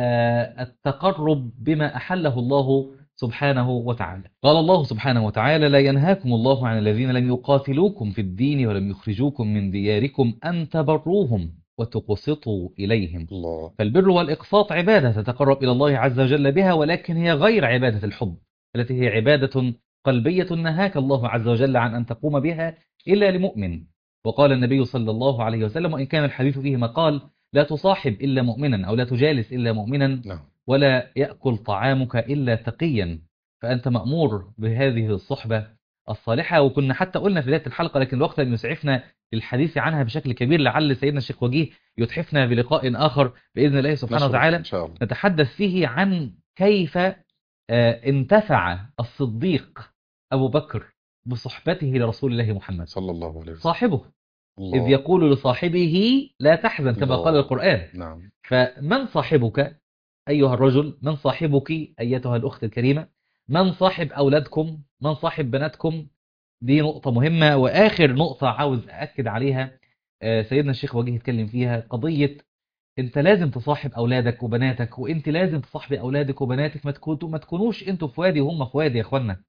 آه، التقرب بما أحله الله سبحانه وتعالى قال الله سبحانه وتعالى لا ينهاكم الله عن الذين لم يقاتلوكم في الدين ولم يخرجوكم من دياركم أن تبروهم وتقسطوا إليهم الله فالبر والإقساط عبادة تتقرب إلى الله عز وجل بها ولكن هي غير عبادة الحب التي هي عبادة قلبية نهاك الله عز وجل عن أن تقوم بها إلا لمؤمن وقال النبي صلى الله عليه وسلم وإن كان الحديث فيه مقال لا تصاحب إلا مؤمنا أو لا تجالس إلا مؤمنا نعم ولا يأكل طعامك إلا تقيا فأنت مأمور بهذه الصحبة الصالحة وكنا حتى قلنا في بداية الحلقة لكن الوقت لم يسعفنا للحديث عنها بشكل كبير لعل سيدنا الشيخ وجيه يتحفنا بلقاء آخر بإذن الله سبحانه نشرف وتعالى إن شاء الله نتحدث فيه عن كيف آه، انتفع الصديق أبو بكر بصحبته لرسول الله محمد صلى الله عليه وسلم صاحبه الله إذ يقول لصاحبه لا تحزن كما الله. قال القرآن نعم فمن صاحبك أيها الرجل من صاحبك أيتها الأخت الكريمة من صاحب أولادكم من صاحب بناتكم دي نقطة مهمة وآخر نقطة عاوز أأكد عليها آه، سيدنا الشيخ وجيه يتكلم فيها قضية انت لازم تصاحب اولادك وبناتك وانت لازم تصاحبي اولادك وبناتك ما تكونوا ما تكونوش انتوا في وادي وهم في وادي يا اخوانا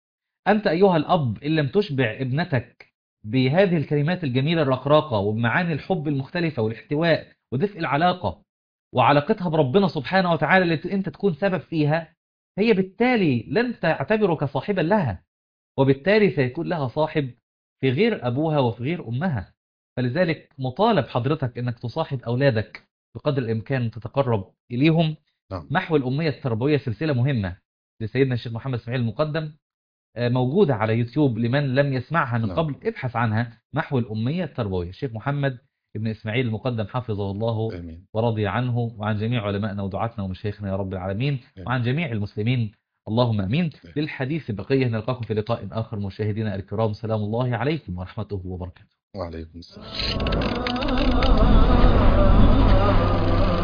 انت ايها الاب ان لم تشبع ابنتك بهذه الكلمات الجميله الرقراقه وبمعاني الحب المختلفه والاحتواء ودفء العلاقه وعلاقتها بربنا سبحانه وتعالى اللي انت تكون سبب فيها هي بالتالي لن تعتبرك صاحبا لها وبالتالي سيكون لها صاحب في غير ابوها وفي غير امها فلذلك مطالب حضرتك انك تصاحب اولادك بقدر الامكان تتقرب اليهم نعم محو الاميه التربويه سلسله مهمه لسيدنا الشيخ محمد اسماعيل المقدم آه، موجوده على يوتيوب لمن لم يسمعها من نعم. قبل ابحث عنها محو الاميه التربويه الشيخ محمد ابن اسماعيل المقدم حفظه الله آمين ورضي عنه وعن جميع علمائنا ودعاتنا ومشايخنا يا رب العالمين آمين. وعن جميع المسلمين اللهم امين آمين. للحديث بقيه نلقاكم في لقاء اخر مشاهدينا الكرام سلام الله عليكم ورحمته وبركاته وعليكم السلام